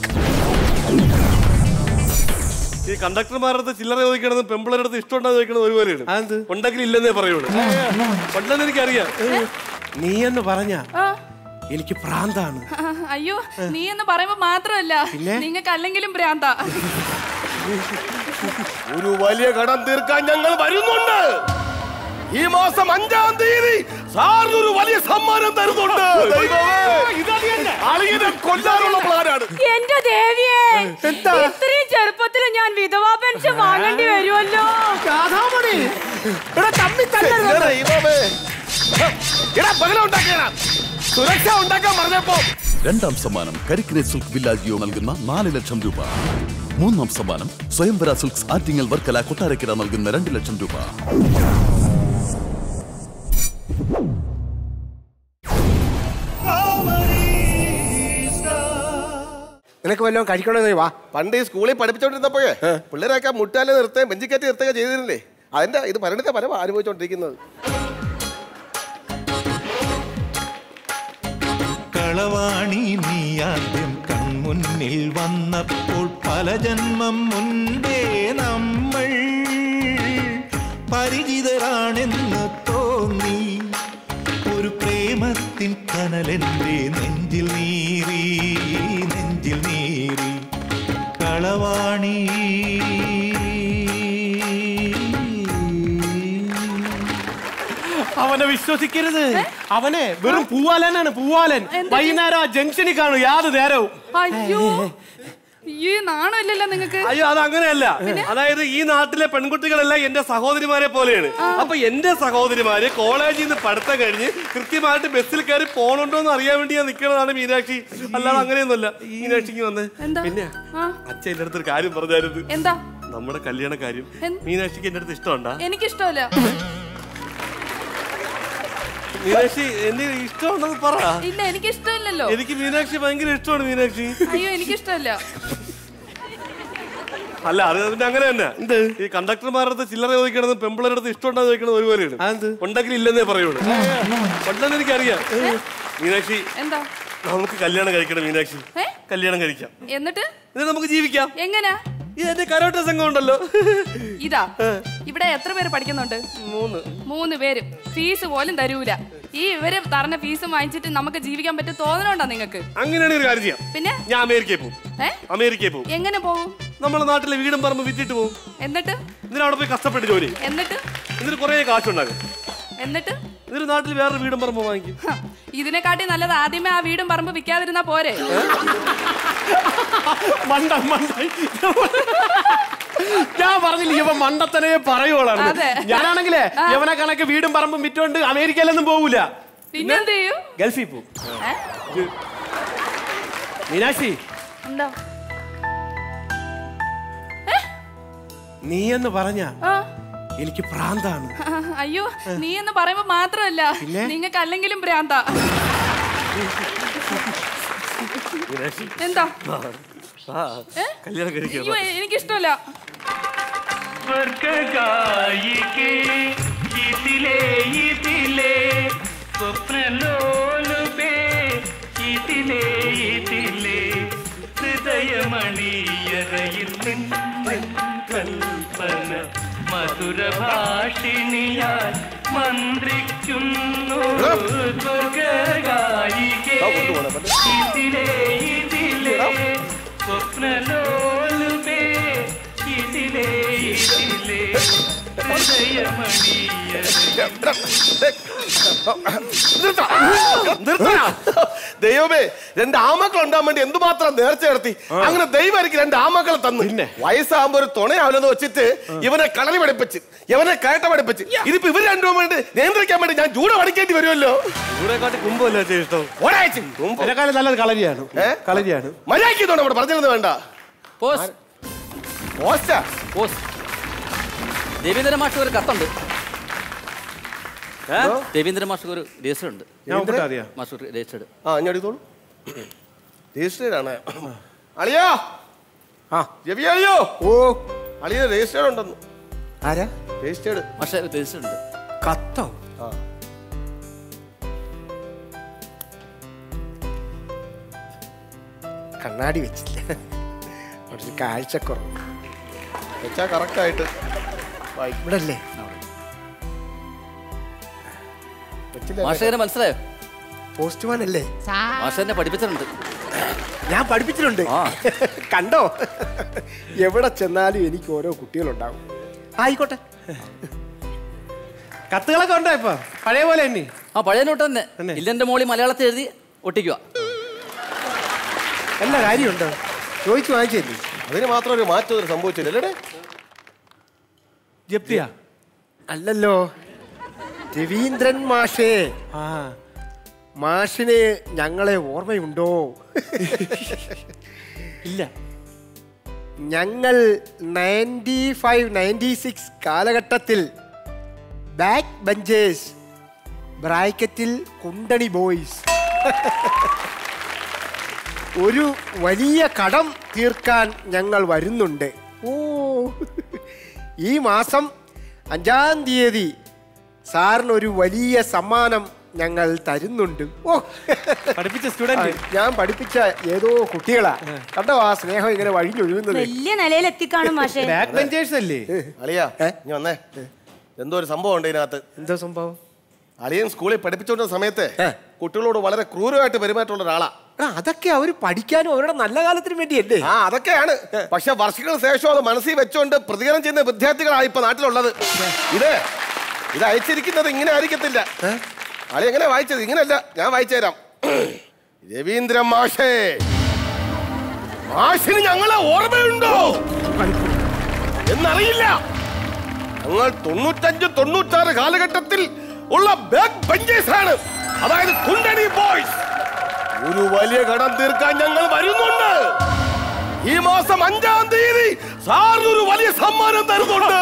ഈ കണ്ടക്ടർമാരുടെ അടുത്ത് ചില്ലറ ചോദിക്കണത് പെമ്പിളരുടെ അടുത്ത് ഇഷ്ടമുണ്ടോ ചോദിക്കണത് ഒരുപോലെയാണ് ഉണ്ടെങ്കിൽ ഇല്ലെന്നേ പറയുള്ളൂ ഉണ്ടെന്ന് എനിക്കറിയാം നീ എന്ന് പറഞ്ഞ എനിക്ക് പ്രാന്താണ് അയ്യോ നീ എന്ന് പറയുമ്പോ മാത്രമല്ല പിന്നെ? നിങ്ങൾക്ക് അല്ലെങ്കിലും ഭ്രാന്ത ഒരു വലിയ കടം തീർക്കാൻ ഞങ്ങൾ വരുന്നുണ്ട് ഈ മാസം അഞ്ചാം തീയതി സാറിന് ഒരു വലിയ സമ്മാനം തരുന്നുണ്ട് ദൈവമേ, അളിയനെ കൊല്ലാനുള്ള പ്ലാനാണ് എന്റെ ദേവിയെ ഇത്രയും ചെറുപ്പത്തിൽ ഞാൻ വിധവാ പെൻഷൻ വാങ്ങേണ്ടി വരുമല്ലോ രാധാമണി ഇവിടെ തമ്മി എന്റെ ദൈവമേ. എടാ ബഹളം ഉണ്ടാക്കിയടാ സുരക്ഷ ഉണ്ടാക്കാൻ പറഞ്ഞപ്പോ രണ്ടാം സമ്മാനം കരിക്കിനെ സിൽക്ക് വില്ലാജിയോ നൽകുന്ന നാല് ലക്ഷം രൂപ മൂന്നാം സമ്മാനം സ്വയംവര സിൽക്സ് ആറ്റിങ്ങൽ വർക്കല കൊട്ടാരക്കര നൽകുന്ന രണ്ട് ലക്ഷം രൂപ നിനക്ക് വല്ലതും കഴിക്കണമെന്ന് വാ പണ്ട് ഈ സ്കൂളിൽ പഠിപ്പിച്ചോണ്ടിരുന്നപ്പോഴേ പിള്ളേരൊക്കെ മുട്ടാലെ നിർത്തുകയും ബെഞ്ചിക്കറ്റി നിർത്തുക ചെയ്തിരുന്നില്ലേ അതിന്റെ ഇത് പരിണിത പരം അനുഭവിച്ചോണ്ടിരിക്കുന്നത് കളവാണി നീ ആദ്യം കൺമുന്നിൽ വന്നപ്പോൾ പല ജന്മം മുൻപേ നമ്മൾ പരിചിതരാണെന്ന് തോന്നി ഒരു പ്രേമത്തിൻ കനലെന്റെ നെഞ്ചിൽ നീറി നെഞ്ചിൽ നീറി കളവാണി അവനെ വിശ്വസിക്കരുത് അവനെ വെറും പൂവാലനാണ് പൂവാലൻ വൈകുന്നേരം ആ ജംഗ്ഷനിൽ കാണും യാതൊരു നേരവും അയ്യോ ഈ നാണമില്ലല്ലോ നിങ്ങക്ക് അയ്യോ അത് അങ്ങനെയല്ല അതായത് ഈ നാട്ടിലെ പെൺകുട്ടികളെല്ലാം എന്റെ സഹോദരിമാരെ പോലെയാണ് അപ്പൊ എന്റെ സഹോദരിമാര് കോളേജിൽ നിന്ന് പഠിത്തം കഴിഞ്ഞ് കൃത്യമായിട്ട് ബസ്സിൽ കയറി പോണുണ്ടോ എന്ന് അറിയാൻ വേണ്ടി ഞാൻ നിൽക്കണതാണ് മീനാക്ഷി അല്ലാതെ അങ്ങനെയൊന്നുമല്ല മീനാക്ഷിക്ക് വന്ന് എന്താ? പിന്നെ ആ. അച്ഛൻ എന്റെ അടുത്തൊരു കാര്യം പറഞ്ഞായിരുന്നു എന്താ നമ്മുടെ കല്യാണ കാര്യം എന്ത്? മീനാക്ഷിക്ക് എന്റെ അടുത്ത് ഇഷ്ടമുണ്ടാ എനിക്കിഷ്ടമല്ല മീനാക്ഷി എന്നെ ഇഷ്ടമുണ്ടെന്ന് പറ ഇല്ല എനിക്ക് ഇഷ്ടമില്ലല്ലോ എനിക്ക് മീനാക്ഷി ഭയങ്കര ഇഷ്ടമാണ് മീനാക്ഷി അയ്യോ എനിക്കിഷ്ടമല്ല അല്ല അത് അതിന്റെ അങ്ങനെ തന്നെ ഈ കണ്ടക്ടർമാരുടെ അടുത്ത് ചില്ലറ ചോദിക്കണത് പെമ്പിളരുടെ അടുത്ത് ഇഷ്ടമുണ്ടോ ചോദിക്കണത് ഒരുപോലെയാണ് ഉണ്ടെങ്കിൽ ഇല്ലെന്നേ പറയുള്ളൂ ഉണ്ടെന്ന് എനിക്കറിയാം മീനാക്ഷി എന്താ നമുക്ക് കല്യാണം കഴിക്കണം മീനാക്ഷി ഏ? കല്യാണം കഴിക്കാം എന്നിട്ട് എന്നിട്ട് നമുക്ക് ജീവിക്കാം എങ്ങനാ ഈ എന്റെ കരോട്ട സംഘം ഉണ്ടല്ലോ ഇതാ ഇവിടെ എത്ര പേര് പഠിക്കുന്നുണ്ട് മൂന്ന് മൂന്ന് പേര് ഫീസ് പോലും തരൂല ഈ ഇവര് തറഞ്ഞ ഫീസ് വാങ്ങിച്ചിട്ട് നമുക്ക് ജീവിക്കാൻ പറ്റും തോന്നലുണ്ടോ നിങ്ങൾക്ക് അങ്ങനെയാണെങ്കിൽ ഒരു കാര്യം ചെയ്യാം പിന്നെ ഞാൻ അമേരിക്കയിൽ പോകും ഏ അമേരിക്കയിൽ പോകും എങ്ങനെ പോകും നമ്മുടെ നാട്ടിലെ വീടും പറമ്പ് വിറ്റിട്ട് പോകും എന്നിട്ട് എന്നിട്ട് അവിടെ പോയി കഷ്ടപ്പെട്ട് ജോലി ചെയ്യും. എന്നിട്ട് എന്നിട്ട് കുറേ കാശുണ്ടാകും എന്നിട്ട് എന്നിട്ട് നാട്ടിൽ വേറൊരു വീടും പറമ്പ് വാങ്ങിക്കും ഹ, ഇതിനെക്കാട്ടി നല്ലത് ആദ്യമേ ആ വീടും പറമ്പ് വിൽക്കാതിരുന്നാ പോരെ മണ്ടൻ മണ്ടൻ ഞാൻ പറഞ്ഞില്ല ഇവൻ മണ്ടത്തനെ പറയുവോളാണ് അതെ. ഞാനാണെങ്കിലേ ആ. ഇവനെ കണക്ക് വീടും പറമ്പും വിറ്റോണ്ട് അമേരിക്കയിലൊന്നും പോകൂല പിന്നെന്ത് ചെയ്യും ഗൾഫിൽ പോവും ഏ? മീനാക്ഷി എന്താ നീ എന്ന് പറഞ്ഞ ആ, എനിക്ക് പ്രാന്താണ് ആ, അയ്യോ നീ എന്ന് പറയുമ്പോ മാത്രമല്ല പിന്നെ? നിങ്ങൾക്ക് അല്ലെങ്കിലും ഭ്രാന്താ മീനാക്ഷി എന്താ ആ, ഏ? കല്യാണം അയ്യോ കഴിക്കാം എനിക്കിഷ്ടമല്ല സ്വർഗായികേ ഇതിലേ ഇതിലേ സ്വപ്നലോലുപേ ഇതിലേ ഇതിലേ ഹൃദയമണിയറയിൽ നിൻ കൽപ്പന മധുരഭാഷിണിയാൽ മന്ത്രിക്കുന്നു സ്വർഗായികേ ഇതിലേ ഇതിലേ സ്വപ്നലോലുപേ ഇതിലേ ഇതിലേ നിർത്തണ. ദൈവമേ രണ്ട് ആമക്കൾ ഉണ്ടാൻ വേണ്ടി എന്തുമാത്രം നേർച്ച നടത്തി അങ്ങനെ ദൈവം എനിക്ക് രണ്ട് ആമക്കളെ തന്നു വയസ്സാകുമ്പോ ഒരു തുണയാവില്ലെന്ന് വെച്ചിട്ട് ഇവനെ കളരി പഠിപ്പിച്ച് ഇവനെ കയട്ട പഠിപ്പിച്ച് ഇതിപ്പോ ഇവർ രണ്ടു വേണ്ടി നിയന്ത്രിക്കാൻ വേണ്ടി ഞാൻ ചൂട് പഠിക്കേണ്ടി വരുമല്ലോ ഇവിടെക്കാട്ടി കുമ്പല്ല ഇഷ്ടം ഒരാഴ്ച എന്നെക്കാളും നല്ലത് കളരിയാണ് കളരിയാണ് മര്യാദ ഇവിടെ പറഞ്ഞിരുന്നത് വേണ്ട പോസ് പോസ്റ്റാ പോസ് രവീന്ദ്രൻ മാഷ് ഒരു കത്തുണ്ട് ഏ? രവീന്ദ്രൻ മാഷ് ഒരു രജിസ്റ്റർ ഉണ്ട് ഞാൻ ഒപ്പിട്ട് അറിയാ. മാഷ് രജിസ്റ്റർഡ് ആ ഞാൻ എടുത്തോളൂ രജിസ്റ്റേഡ് ആണ് അളിയാ ആ രവി അളിയോ ഓ അളിയ രജിസ്റ്റേഡ് ഉണ്ടെന്ന് ആരാ രജിസ്റ്റേഡ് മാഷ് രജിസ്റ്റർ ഉണ്ട് കത്തോ ആ കണ്ണാടി വെച്ചില്ല ഒരു കാഴ്ചക്കുറവ് വെച്ചാ കറക്റ്റ് ആയിട്ട് വായിക്കും. ഇവിടെ അല്ലേ വെച്ചില്ല മാഷേനെ മനസ്സിലായോ പോസ്റ്റ്മാൻ അല്ലേ മാഷേനെ പഠിപ്പിച്ചിട്ടുണ്ട് ഞാൻ പഠിപ്പിച്ചിട്ടുണ്ട് കണ്ടോ എവിടെ ചെന്നാലും എനിക്ക് ഓരോ കുട്ടികളുണ്ടാവും ആയിക്കോട്ടെ കത്തുകളൊക്കെ ഉണ്ടോ ഇപ്പൊ പഴയ പോലെ തന്നെ ആ പഴയ നോട്ട് തന്നെ ഇല്ലെന്റെ മോളി മലയാളത്തിൽ എഴുതി ഒട്ടിക്കുക നല്ല കാര്യമുണ്ടോ ചോദിച്ചു വാങ്ങിച്ചല്ലേ അതിന് മാത്രം ഒരു മാറ്റം ഒരു സംഭവിച്ചില്ല അല്ലേ ജപ്തിയാ അല്ലല്ലോ രവീന്ദ്രൻ മാഷേ ആ മാഷിന് ഞങ്ങളെ ഓർമ്മയുണ്ടോ ഇല്ല ഞങ്ങൾ നയൻറ്റി ഫൈവ് നയൻറ്റി സിക്സ് കാലഘട്ടത്തിൽ ബാക്ക് ബെഞ്ചേഴ്സ് ബ്രാക്കറ്റിൽ കുണ്ടണി ബോയ്സ് ഒരു വലിയ കടം തീർക്കാൻ ഞങ്ങൾ വരുന്നുണ്ട് ഓ ഈ മാസം അഞ്ചാം തീയതി സാറിന് ഒരു വലിയ സമ്മാനം ഞങ്ങൾ തരുന്നുണ്ട് ഓ പഠിപ്പിച്ച സ്റ്റുഡന്റ് ഞാൻ പഠിപ്പിച്ച ഏതോ കുട്ടികളാ കണ്ടോ ആ സ്നേഹം ഇങ്ങനെ വഴിഞ്ഞൊഴുകുന്നത് വലിയ നിലയിൽ എത്തിക്കാണും മാഷെ ബാക്ക് ബെഞ്ചേഴ്സ് അല്ലേ അളിയാ നീ വന്നേ എന്തോ ഒരു സംഭവം ഉണ്ട് ഇതിനകത്ത് എന്തോ സംഭവം അളിയൻ സ്കൂളിൽ പഠിപ്പിച്ചുകൊണ്ട സമയത്ത് കുട്ടികളോട് വളരെ ക്രൂരമായിട്ട് പെരുമാറ്റമുള്ള ഒരാളാ എടാ, അതൊക്കെ അവര് പഠിക്കാനും അവരുടെ നല്ല കാലത്തിന് വേണ്ടിയല്ലേ ആ അതൊക്കെയാണ് പക്ഷെ വർഷങ്ങൾക്ക് ശേഷം അത് മനസ്സിൽ വെച്ചുകൊണ്ട് പ്രതികരണം ചെയ്യുന്ന വിദ്യാർത്ഥികളാണ് ഇപ്പൊ നാട്ടിലുള്ളത് ഇത് ഇത് അയച്ചിരിക്കുന്നത് ഇങ്ങനെ ആയിരിക്കത്തില്ല അളി എങ്ങനെ വായിച്ചത് ഇങ്ങനെയല്ല ഞാൻ വായിച്ചു തരാം രവീന്ദ്രൻ മാഷേ മാഷിന് ഞങ്ങളെ ഓർമ്മയുണ്ടോ എന്നറിയില്ല ഞങ്ങൾ തൊണ്ണൂറ്റഞ്ച് തൊണ്ണൂറ്റാറ് കാലഘട്ടത്തിൽ ഉള്ള ബാക്ക് ബെഞ്ചേഴ്സ് ആണ് അതായത് കുണ്ടണി ബോയ്സ് ഒരു വലിയ കടം തീർക്കാൻ ഞങ്ങൾ വരുന്നുണ്ട് ഈ മാസം അഞ്ചാം തീയതി സാറിന് ഒരു വലിയ സമ്മാനം തരുന്നുണ്ട്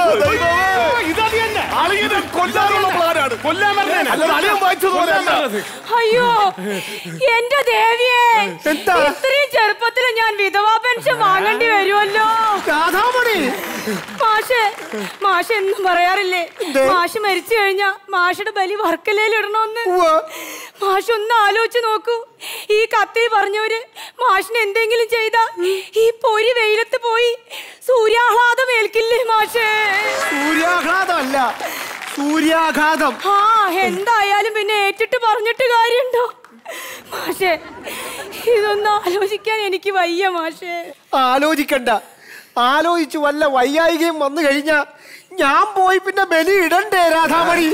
അളിയനെ കൊല്ലാനുള്ള പ്ലാനാണ് അല്ലാതെ അളിയൻ വായിച്ചത് പോലെയല്ല. അയ്യോ എന്റെ ദേവിയെ ഇത്രയും ചെറുപ്പത്തിൽ ഞാൻ വിധവാ പെൻഷൻ വാങ്ങേണ്ടി വരുമല്ലോ രാധാമണി മാഷ് മാഷ് എന്നും പറയാറില്ലേ മാഷ് മരിച്ചു കഴിഞ്ഞാ മാഷയുടെ ബലി വർക്കലയിൽ ഇടണമെന്ന് മാഷ് ഒന്ന് ആലോചിച്ച് നോക്കൂ ഈ കത്തിൽ പറഞ്ഞവര് മാഷിന് എന്തെങ്കിലും ചെയ്താ ഈ പൊരി വെയിലത്ത് പോയി സൂര്യാഹ്ലാദം ഏൽക്കില്ലേ മാഷേ സൂര്യാഘാതമല്ല സൂര്യാഘാതം ആ എന്തായാലും പിന്നെ ഏറ്റിട്ട് പറഞ്ഞിട്ട് കാര്യമുണ്ടോ മാഷേ ഇതൊന്നും ആലോചിക്കാൻ എനിക്ക് വയ്യ മാഷേ ആലോചിക്കണ്ട ആലോചിച്ചു വല്ല വയ്യായികയും വന്നു കഴിഞ്ഞാ ഞാൻ പോയി പിന്നെ ബലി ഇടണ്ടേ രാധാമണി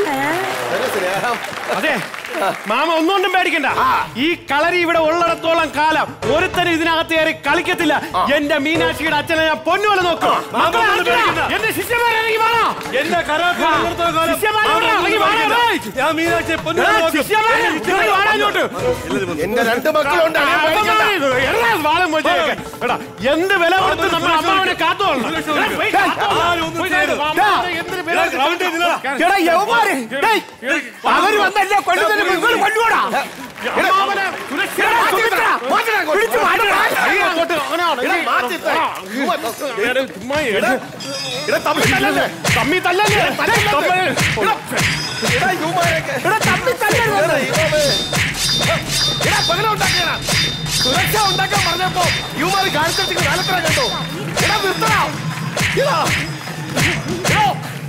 അതെ മാമ ഒന്നുകൊണ്ടും പേടിക്കണ്ട ഈ കളരി ഇവിടെ ഉള്ളിടത്തോളം കാലം ഒരുത്തനും ഇതിനകത്ത് കയറി കളിക്കത്തില്ല എന്റെ മീനാക്ഷിയുടെ അച്ഛനെ ഞാൻ പൊന്നുപോലെ നോക്കും മക്കളെ അർജുന, എന്റെ ശിഷ്യന്മാരെ ഇറങ്ങി വാടാ. എന്റെ കരാട്ടെ ആ, ഉള്ളിടത്തോളം കാലം ശിഷ്യന്മാരെ ഇവിടെ ഇറങ്ങി വാടാ, ഡേയ്. ഞാൻ മീനാക്ഷിയെ പൊന്നു ഏ, ശിഷ്യന്മാരെ, ഇറങ്ങി വാടാ ഇങ്ങോട്ട്. എന്റെ രണ്ട് മക്കളുണ്ട് ആ, അളിയൻ പേടിക്കണ്ട. അമ്മമാരെ, എടാ, വാളം വെച്ചേക്ക്. എടാ, എന്ത് വില കൊടുത്ത് നമ്മൾ അമ്മാവനെ കാത്തോളണം എടാ, പോയി കാത്തോളണം. പോയി കാത്തോളണം. അമ്മാവനെ എന്തൊരു വില കൊടുത്ത് എടാ യവന്മാര് ഡേയ്, അവര് വന്നല്ലേ കൊല്ലുന്നതിന് മുമ്പ് ഇവര് കൊല്ലുവാടാ അമ്മാവനെ സുരക്ഷിത- എടാ, മാറ്റിയിട്ടെടാ, മാറ്റിയിട്ടെടാ, പിടിച്ച് മാറ്റിയിട്ടെടാ. അയ്യോ, അങ്ങോട്ട്, അങ്ങനെ ആണ്. എടാ, മാറ്റിയിട്ടെ. എടാ, ചുമ്മാ എടാ. എടാ, തമ്മി തല്ലല്ലേ? തമ്മി തല്ലല്ലേ? തമ്മി. എടാ, ഇവന്മാരെയൊക്കെ. എടാ, തമ്മി തല്ലരുത്. എടാ, ഇവന്മാരെ. എടാ, ബഹളം ഉണ്ടാക്കിയടാ. സുരക്ഷ ഉണ്ടാക്കാൻ പറഞ്ഞപ്പോ ഇവന്മാര് കാണിച്ചിട്ട് കാലത്തറ കണ്ടോ എടാ നിർത്തടാ എടാ എടോ.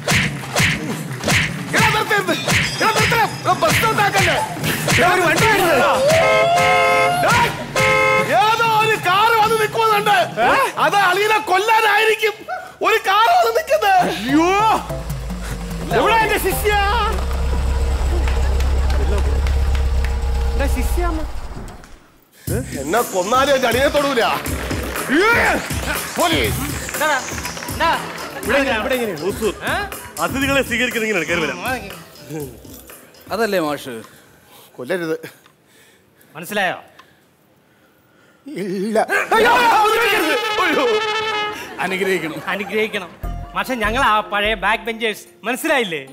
എടാ നിർത്തരുത് എടാ നിർത്തണം എടാ പ്രശ്നം ഉണ്ടാക്കല്ലേ എടാ, ഒരു വണ്ടി വരുന്നത്. ഏയ്! ഏതോ ഒരു കാറ് വന്ന് നിൽക്കുന്നുണ്ട് അത് അളിയനെ കൊല്ലാനായിരിക്കും ഒരു കാറ് വന്ന് നിൽക്കുന്നത് അയ്യോ എവിടെ എന്റെ ശിഷ്യ എന്റെ ശിഷ്യ എന്നെ കൊന്നാലും എന്റെ അളിയെ തൊടൂല പോലീസ് അതിഥികളെ സ്വീകരിക്കുന്ന ഇങ്ങനെ കയറി വരാം അതല്ലേ മാഷ് കൊല്ലരുത് മനസ്സിലായോ ഇല്ല അനുഗ്രഹിക്കണം അനുഗ്രഹിക്കണം പക്ഷെ ഞങ്ങൾ ആ പഴയ ബാക്ക് ബെഞ്ചേഴ്സ് മനസ്സിലായില്ലേ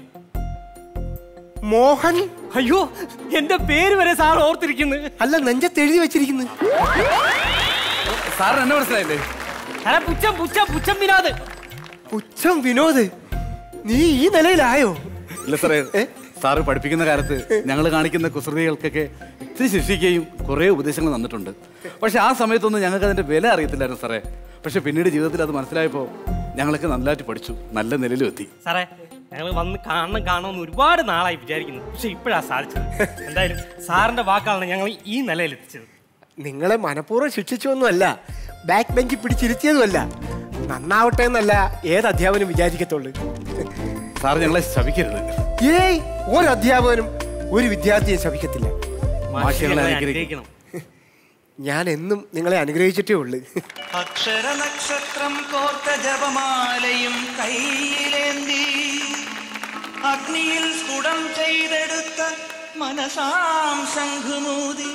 മോഹൻ അയ്യോ എന്റെ പേര് വരെ സാർ ഓർത്തിരിക്കുന്നു അല്ല നെഞ്ചത്ത് എഴുതി വെച്ചിരിക്കുന്നു സാറിന് എന്നെ മനസ്സിലായില്ലേ അല്ല പുച്ഛം പുച്ഛം പുച്ഛം വിനോദ് പുച്ഛം വിനോദ് നീ ഈ നിലയിലായോ ഇല്ല സാറേ സാറ് പഠിപ്പിക്കുന്ന കാലത്ത് ഞങ്ങൾ കാണിക്കുന്ന കുസൃതികൾക്കൊക്കെ ഇത്തിരി ശിക്ഷിക്കുകയും കുറേ ഉപദേശങ്ങൾ തന്നിട്ടുണ്ട് പക്ഷെ ആ സമയത്തൊന്നും ഞങ്ങൾക്ക് അതിന്റെ വില അറിയത്തില്ലായിരുന്നു സാറേ പക്ഷെ പിന്നീട് ജീവിതത്തിൽ അത് മനസ്സിലായപ്പോൾ ഞങ്ങളൊക്കെ നല്ലതായിട്ട് പഠിച്ചു നല്ല നിലയിലും എത്തി സാറേ ഞങ്ങൾ വന്ന് കാണണം കാണണമെന്ന് ഒരുപാട് നാളായി വിചാരിക്കുന്നു പക്ഷെ ഇപ്പോഴാ സാധിച്ചത് എന്തായാലും സാറിന്റെ വാക്കാണ് ഞങ്ങൾ ഈ നിലയിൽ എത്തിച്ചത് നിങ്ങളെ മനഃപൂർവ്വം ശിക്ഷിച്ചൊന്നുമല്ല ബാക്ക് ബെഞ്ചിൽ പിടിച്ചിരുത്തിയതുമല്ല നന്നാവട്ടെ എന്നല്ല ഏത് അധ്യാപനം വിചാരിക്കത്തുള്ളൂ സാർ ഞങ്ങളെ ശപിക്കരുത് ഏയ് ഒരു അധ്യാപകനും ഒരു വിദ്യാർത്ഥിയെ ശപിക്കത്തില്ല മാഷികളെ അനുഗ്രഹിക്കണം ഞാൻ എന്നും നിങ്ങളെ അനുഗ്രഹിച്ചിട്ടേ ഉള്ളൂ അക്ഷര നക്ഷത്രം കോർത്ത ജപമാലയും കയ്യിലേന്തി അഗ്നിയിൽ സ്ഫുടം ചെയ്തെടുത്ത മനസാം ശംഖുമൂതി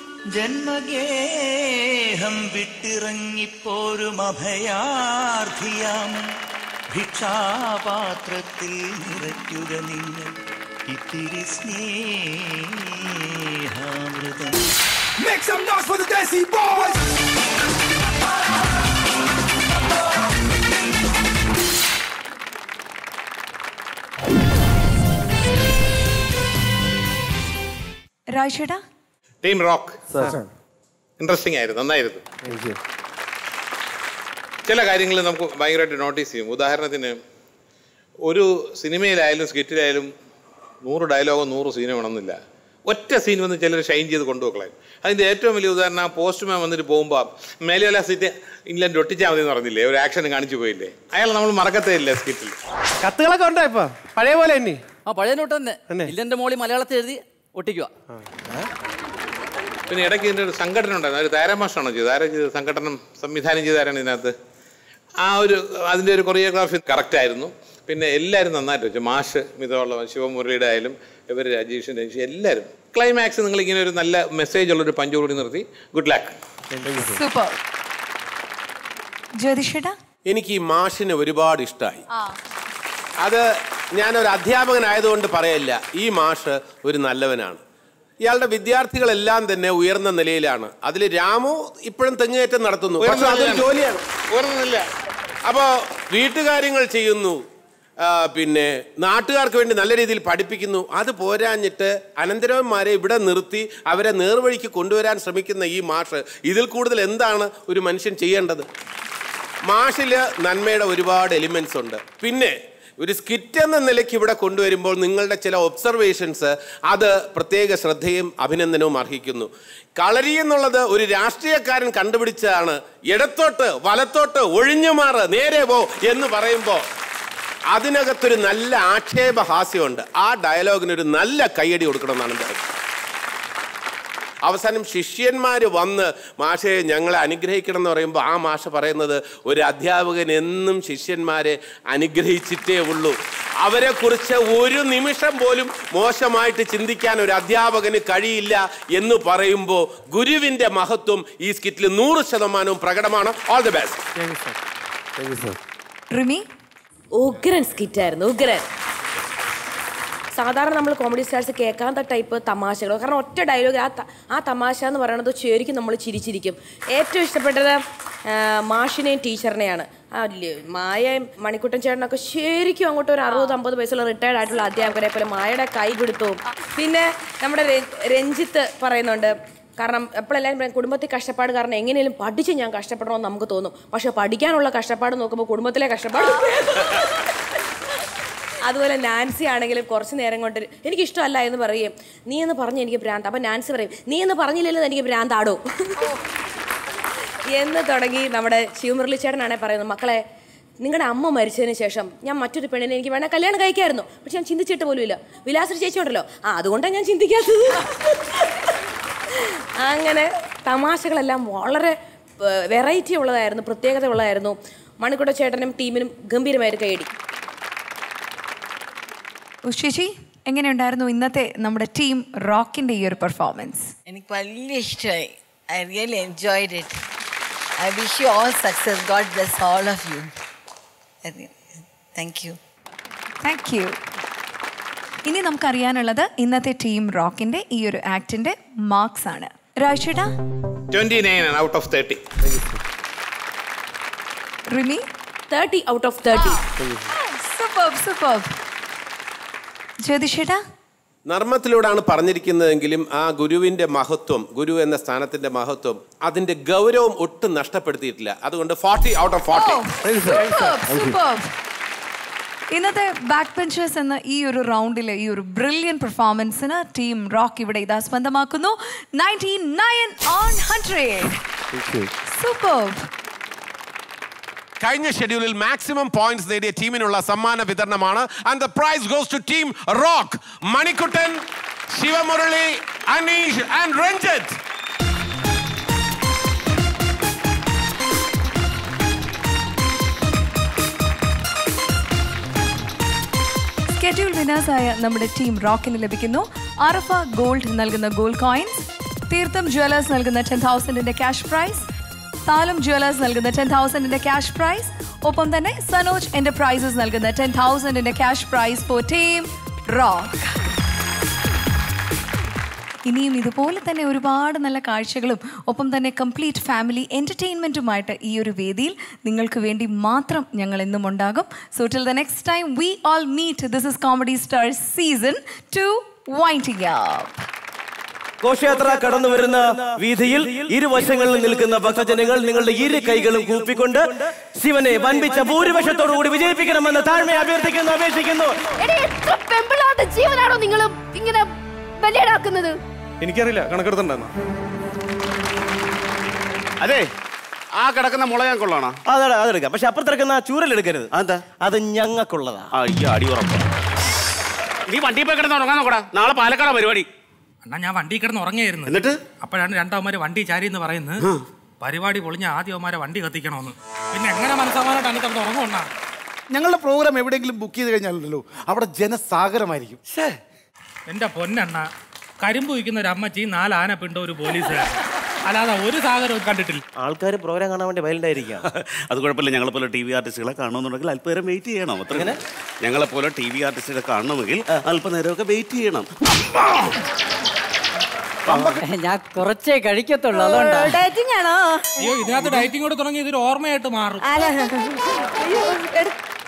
ജന്മഗേഹം വിട്ടിറങ്ങിപ്പോരും അഭയാർത്ഥിയാം ഭിക്ഷാപാത്രത്തിൽ നിറയ്ക്കുക നിങ്ങൾ ഇത്തിരി സ്നേഹാമൃതം Make some noise for the Desi Boys! രാജേട്ടാ ടീം റോക്ക് ഇൻട്രസ്റ്റിംഗ് ആയിരുന്നു നന്നായിരുന്നു ചില കാര്യങ്ങൾ നമുക്ക് ഭയങ്കരമായിട്ട് നോട്ടീസ് ചെയ്യും ഉദാഹരണത്തിന് ഒരു സിനിമയിലായാലും സ്കിറ്റിലായാലും നൂറ് ഡയലോഗോ നൂറ് സീനോ വേണമെന്നില്ല ഒറ്റ സീൻ വന്ന് ചിലർ ഷൈൻ ചെയ്ത് കൊണ്ടുപോക്കളയും അതിൻ്റെ ഏറ്റവും വലിയ ഉദാഹരണം ആ പോസ്റ്റ്മാൻ വന്നിട്ട് പോകുമ്പോൾ മേലെയുള്ള സീറ്റ് ഇംഗ്ലണ്ട് ഒട്ടിച്ചാൽ മതി എന്ന് പറഞ്ഞില്ലേ ഒരു ആക്ഷൻ കാണിച്ചു പോയില്ലേ അയാൾ നമ്മൾ മറക്കത്തേ ഇല്ല സ്കിറ്റിൽ കത്തുകളൊക്കെ ഉണ്ടോ ഇപ്പൊ പഴയ പോലെ തന്നെ ആ പഴയ നോട്ട് തന്നെ ഇല്ലെന്റെ മോളി മലയാളത്തിൽ എഴുതി ഒട്ടിക്കുക പിന്നെ ഇടയ്ക്ക് ഇതിൻ്റെ ഒരു സംഘടന ഉണ്ടായിരുന്നു ഒരു താരമാഷാണോ ചെയ്തത് ആരാ ചെയ്തത് സംഘടനം സംവിധാനം ചെയ്താരാണ് ഇതിനകത്ത് ആ ഒരു അതിൻ്റെ ഒരു കൊറിയോഗ്രാഫി കറക്റ്റ് ആയിരുന്നു പിന്നെ എല്ലാവരും നന്നായിട്ട് വെച്ചു മാഷ് മിതമുള്ള ശിവമുരളിയുടെ ആയാലും ഇവർ രാജേഷിൻ്റെ എല്ലാവരും ക്ലൈമാക്സ് നിങ്ങൾ ഇങ്ങനെ ഒരു നല്ല മെസ്സേജ് ഉള്ളൊരു പഞ്ചുകൂടി നിർത്തി ഗുഡ് ലക്ക് സൂപ്പർ ജ്യോതിഷേട്ടാ എനിക്ക് ഈ മാഷിനെ ഒരുപാട് ഇഷ്ടമായി അത് ഞാനൊരു അധ്യാപകനായതുകൊണ്ട് പറയല്ല ഈ മാഷ് ഒരു നല്ലവനാണ് ഇയാളുടെ വിദ്യാർത്ഥികളെല്ലാം തന്നെ ഉയർന്ന നിലയിലാണ് അതിൽ രാമു ഇപ്പോഴും തെങ്ങുകയറ്റം നടത്തുന്നു പക്ഷെ അതൊരു ജോലിയാണ് ഉയർന്നില്ല അപ്പോ വീട്ടുകാര്യങ്ങൾ ചെയ്യുന്നു ആ, പിന്നെ നാട്ടുകാർക്ക് വേണ്ടി നല്ല രീതിയിൽ പഠിപ്പിക്കുന്നു അത് പോരാഞ്ഞിട്ട് അനന്തരവന്മാരെ ഇവിടെ നിർത്തി അവരെ നേർവഴിക്ക് കൊണ്ടുവരാൻ ശ്രമിക്കുന്ന ഈ മാഷ് ഇതിൽ കൂടുതൽ എന്താണ് ഒരു മനുഷ്യൻ ചെയ്യേണ്ടത് മാഷിൽ നന്മയുടെ ഒരുപാട് എലിമെന്റ്സ് ഉണ്ട് പിന്നെ ഒരു സ്കിറ്റ് എന്ന നിലയ്ക്ക് ഇവിടെ കൊണ്ടുവരുമ്പോൾ നിങ്ങളുടെ ചില ഒബ്സർവേഷൻസ് അത് പ്രത്യേക ശ്രദ്ധയും അഭിനന്ദനവും അർഹിക്കുന്നു കളരി എന്നുള്ളത് ഒരു രാഷ്ട്രീയക്കാരൻ കണ്ടുപിടിച്ചതാണ് ഇടത്തോട്ട് വലത്തോട്ട് ഒഴിഞ്ഞു മാറ് നേരെ പോ എന്ന് പറയുമ്പോൾ അതിനകത്തൊരു നല്ല ആക്ഷേപഹാസ്യമുണ്ട് ആ ഡയലോഗിന് ഒരു നല്ല കയ്യടി കൊടുക്കണമെന്നാണ് എൻ്റെ അഭിപ്രായം. അവസാനം ശിഷ്യന്മാർ വന്ന് മാഷെ ഞങ്ങളെ അനുഗ്രഹിക്കണം എന്ന് പറയുമ്പോൾ ആ മാഷ പറയുന്നത് ഒരു അധ്യാപകൻ എന്നും ശിഷ്യന്മാരെ അനുഗ്രഹിച്ചിട്ടേ ഉള്ളൂ അവരെക്കുറിച്ച് ഒരു നിമിഷം പോലും മോശമായിട്ട് ചിന്തിക്കാൻ ഒരു അധ്യാപകന് കഴിയില്ല എന്ന് പറയുമ്പോൾ ഗുരുവിൻ്റെ മഹത്വം ഈ സ്കിറ്റിൽ നൂറ് ശതമാനവും പ്രകടമാണ് ഓൾ ദി ബെസ്റ്റ് റിമി ഉഗ്രൻ സ്കിറ്റായിരുന്നു ഉഗ്രൻ സാധാരണ നമ്മൾ കോമഡി സ്റ്റാർസ് കേൾക്കാത്ത ടൈപ്പ് തമാശകൾ കാരണം ഒറ്റ ഡയലോഗ് ആ ത- ആ തമാശ എന്ന് പറയുന്നത് ശരിക്കും നമ്മൾ ചിരിച്ചിരിക്കും ഏറ്റവും ഇഷ്ടപ്പെട്ടത് ആ, മാഷിനെയും ടീച്ചറിനെയാണ് ആ ല- മായയും മണിക്കുട്ടൻ ചേട്ടനൊക്കെ ശരിക്കും അങ്ങോട്ട് ഒരു അറുപത് അമ്പത് വയസ്സുള്ള റിട്ടയർഡ് ആയിട്ടുള്ള അധ്യാപകരെ പോലെ മായയുടെ കൈ പിടുത്തവും പിന്നെ നമ്മുടെ രെ- രഞ്ജിത്ത് പറയുന്നുണ്ട് കാരണം എപ്പോഴെല്ലാവരും പറയും കുടുംബത്തിൽ കഷ്ടപ്പാട് കാരണം എങ്ങനെയും പഠിച്ച് ഞാൻ കഷ്ടപ്പെടണമെന്ന് നമുക്ക് തോന്നും പക്ഷെ പഠിക്കാനുള്ള കഷ്ടപ്പാട് നോക്കുമ്പോൾ കുടുംബത്തിലെ കഷ്ടപ്പാട് അതുപോലെ നാൻസി ആണെങ്കിലും കുറച്ച് നേരം കൊണ്ട് എനിക്ക് ഇഷ്ടമല്ല എന്ന് പറയും നീ എന്ന് പറഞ്ഞ് എനിക്ക് ഭ്രാന്ത് അപ്പം നാൻസി പറയും നീ എന്ന് പറഞ്ഞില്ലല്ലോ എനിക്ക് ഭ്രാന്താടോ എന്ന് തുടങ്ങി നമ്മുടെ ശിവമുരളി ചേട്ടനാണെ പറയുന്നത് മക്കളെ നിങ്ങളുടെ അമ്മ മരിച്ചതിന് ശേഷം ഞാൻ മറ്റൊരു പെണ്ണിനെ എനിക്ക് വേണേൽ കല്യാണം കഴിക്കായിരുന്നു പക്ഷെ ഞാൻ ചിന്തിച്ചിട്ട് പോലും ഇല്ല വിലാസ ചേച്ചി ഉണ്ടല്ലോ ആ അതുകൊണ്ടാണ് ഞാൻ ചിന്തിക്കാത്തത് അങ്ങനെ തമാശകളെല്ലാം വളരെ വെറൈറ്റി ഉള്ളതായിരുന്നു പ്രത്യേകത ഉള്ളതായിരുന്നു മണിക്കുട്ട ചേട്ടനും ടീമിനും ഗംഭീരമായൊരു കൈയടി ഉഷേച്ചി എങ്ങനെയുണ്ടായിരുന്നു ഇന്നത്തെ നമ്മുടെ ടീം റോക്കിന്റെ ഈ ഒരു പെർഫോമൻസ് എനിക്ക് വലിയ ഇഷ്ടമായി I really enjoyed it I wish you all success God bless all of you thank you thank you ഇനി നമുക്കറിയാനുള്ളത് ഇന്നത്തെ ടീം റോക്കിന്റെ ഈ ഒരു ആക്ടിന്റെ മാർക്സ് ആണ് രാജേട്ടാ ട്വന്റി നയൻ ആണ് out of thirty Rimi thirty out of thirty super super ജ്യോതിഷേട്ടാ നർമ്മത്തിലൂടെയാണ് പറഞ്ഞിരിക്കുന്നതെങ്കിലും ആ ഗുരുവിന്റെ മഹത്വം ഗുരു എന്ന സ്ഥാനത്തിന്റെ മഹത്വം അതിന്റെ ഗൗരവം ഒട്ടും നഷ്ടപ്പെടുത്തിയിട്ടില്ല അതുകൊണ്ട് forty out of forty super ഇന്നത്തെ ബാക്ക് ബെഞ്ചേഴ്സ് എന്ന ഈ ഒരു റൗണ്ടിലെ ഈ ഒരു ബ്രില്യൻ പെർഫോമൻസിന് ടീം റോക്ക് ഇവിടെ ഇതാ സ്വന്തമാക്കുന്നു ninety nine on hundred super കഴിഞ്ഞ ഷെഡ്യൂളിൽ മാക്സിമം പോയിന്റ്സ് നേടിയ ടീമിനുള്ള സമ്മാന വിതരണമാണ് and the prize goes to team rock Manikuttan Sivamurali Aneesh and Ranjith schedule വിനേഴ്സായ നമ്മുടെ ടീം റോക്കിന് ലഭിക്കുന്നു അറഫ ഗോൾഡ് നൽകുന്ന ഗോൾഡ് കോയിൻസ് തീർത്ഥം ജ്വല്ലേഴ്സ് നൽകുന്ന ടെൻ തൗസൻഡിന്റെ ക്യാഷ് പ്രൈസ് താലം ജ്വല്ലേഴ്സ് നൽകുന്ന ടെൻ തൗസൻഡിന്റെ ക്യാഷ് പ്രൈസ് ഒപ്പം തന്നെ സനോജ് എന്റർപ്രൈസസ് നൽകുന്ന ടെൻ തൗസൻഡിന്റെ cash prize for team rock ഇനിയും ഇതുപോലെ തന്നെ ഒരുപാട് നല്ല കാഴ്ചകളും ഒപ്പം തന്നെ കംപ്ലീറ്റ് ഫാമിലി എൻ്റർടൈൻമെൻറ്റുമായിട്ട് ഈ ഒരു വേദിയിൽ നിങ്ങൾക്ക് വേണ്ടി മാത്രം ഞങ്ങൾ എന്നും ഉണ്ടാകും so till the next time we all meet this is comedy star season two winding up ഘോഷയാത്ര കടന്നു വരുന്ന വീതിയിൽ ഇരുവശങ്ങളിൽ നിൽക്കുന്ന ഭക്തജനങ്ങൾ നിങ്ങളുടെ ഇരു കൈകളും കൂപ്പിക്കൊണ്ട് ശിവനെ വൻപിച്ച ഭൂരിപക്ഷത്തോടു കൂടി വിജയിപ്പിക്കണമെന്ന് താഴ്മ അഭ്യർത്ഥിക്കുന്നു അപേക്ഷിക്കുന്നു എടേ എത്ര പെമ്പിളാണ്ട് ജീവനാണോ നിങ്ങൾ ഇങ്ങനെ ബലിയാടാക്കുന്നത് എനിക്കറിയില്ല കണക്കെടുത്തുണ്ടെന്ന് അതെ ആ കിടക്കുന്ന മുള ഞാൻ കൊള്ളാണോ അതെ അതെടുക്കാം പക്ഷെ അപ്പുറത്തെടുക്കുന്ന ചൂരലെടുക്കരുത് അതെന്താ അത് ഞങ്ങൾക്കുള്ളതാ അയ്യോ അടി ഉറപ്പ് നീ വണ്ടി പോയി കിടന്ന് ഉറങ്ങാൻ നോക്കടാ നാളെ പാലക്കാടാ പരിപാടി അണ്ണാ ഞാൻ വണ്ടി കിടന്ന് ഉറങ്ങിയായിരുന്നു എന്നിട്ട് അപ്പോഴാണ് രണ്ടാവന്മാര് വണ്ടി ചാരി എന്ന് പറയുന്നത് പരിപാടി പൊളിഞ്ഞ ആദ്യവന്മാരെ വണ്ടി കത്തിക്കണമെന്ന് പിന്നെ എങ്ങനെ മനസ്സമാനായിട്ടാണ് കിടന്ന് ഉറങ്ങുണ്ണാ ഞങ്ങളുടെ പ്രോഗ്രാം എവിടെയെങ്കിലും ബുക്ക് ചെയ്ത് കഴിഞ്ഞാലല്ലോ അവിടെ ജനസാഗരമായിരിക്കും എന്റെ പൊന്നണ്ണ കരിമ്പ് വിൽക്കുന്ന ഒരു അമ്മച്ചി നാല് ആന പിണ്ടോ ഒരു പോലീസുകാരൻ അല്ലാതെ ഒരു സാഗരവും കണ്ടിട്ടില്ല ആൾക്കാർ പ്രോഗ്രാം കാണാൻ വേണ്ടി വയലുണ്ടായിരിക്കാം അത് കുഴപ്പമില്ല ഞങ്ങളെ പോലെ ടി വി ആർട്ടിസ്റ്റുകളെ കാണണമെന്നുണ്ടെങ്കിൽ അല്പനേരം വെയിറ്റ് ചെയ്യണം അത്ര ഞങ്ങളെ പോലെ ടി വി ആർട്ടിസ്റ്റുകളെ കാണണമെങ്കിൽ അല്പനേരമൊക്കെ വെയിറ്റ് ചെയ്യണം ഞാൻ കുറച്ചേ കഴിക്കത്തുള്ളൂ അതുകൊണ്ടാണ് ഡേറ്റിംഗ് ആണോ അയ്യോ ഇതിനകത്ത് ഡയറ്റിംഗ് കൂടെ തുടങ്ങി ഇതൊരു ഓർമ്മയായിട്ട് മാറും അല്ല അയ്യോ, എടു-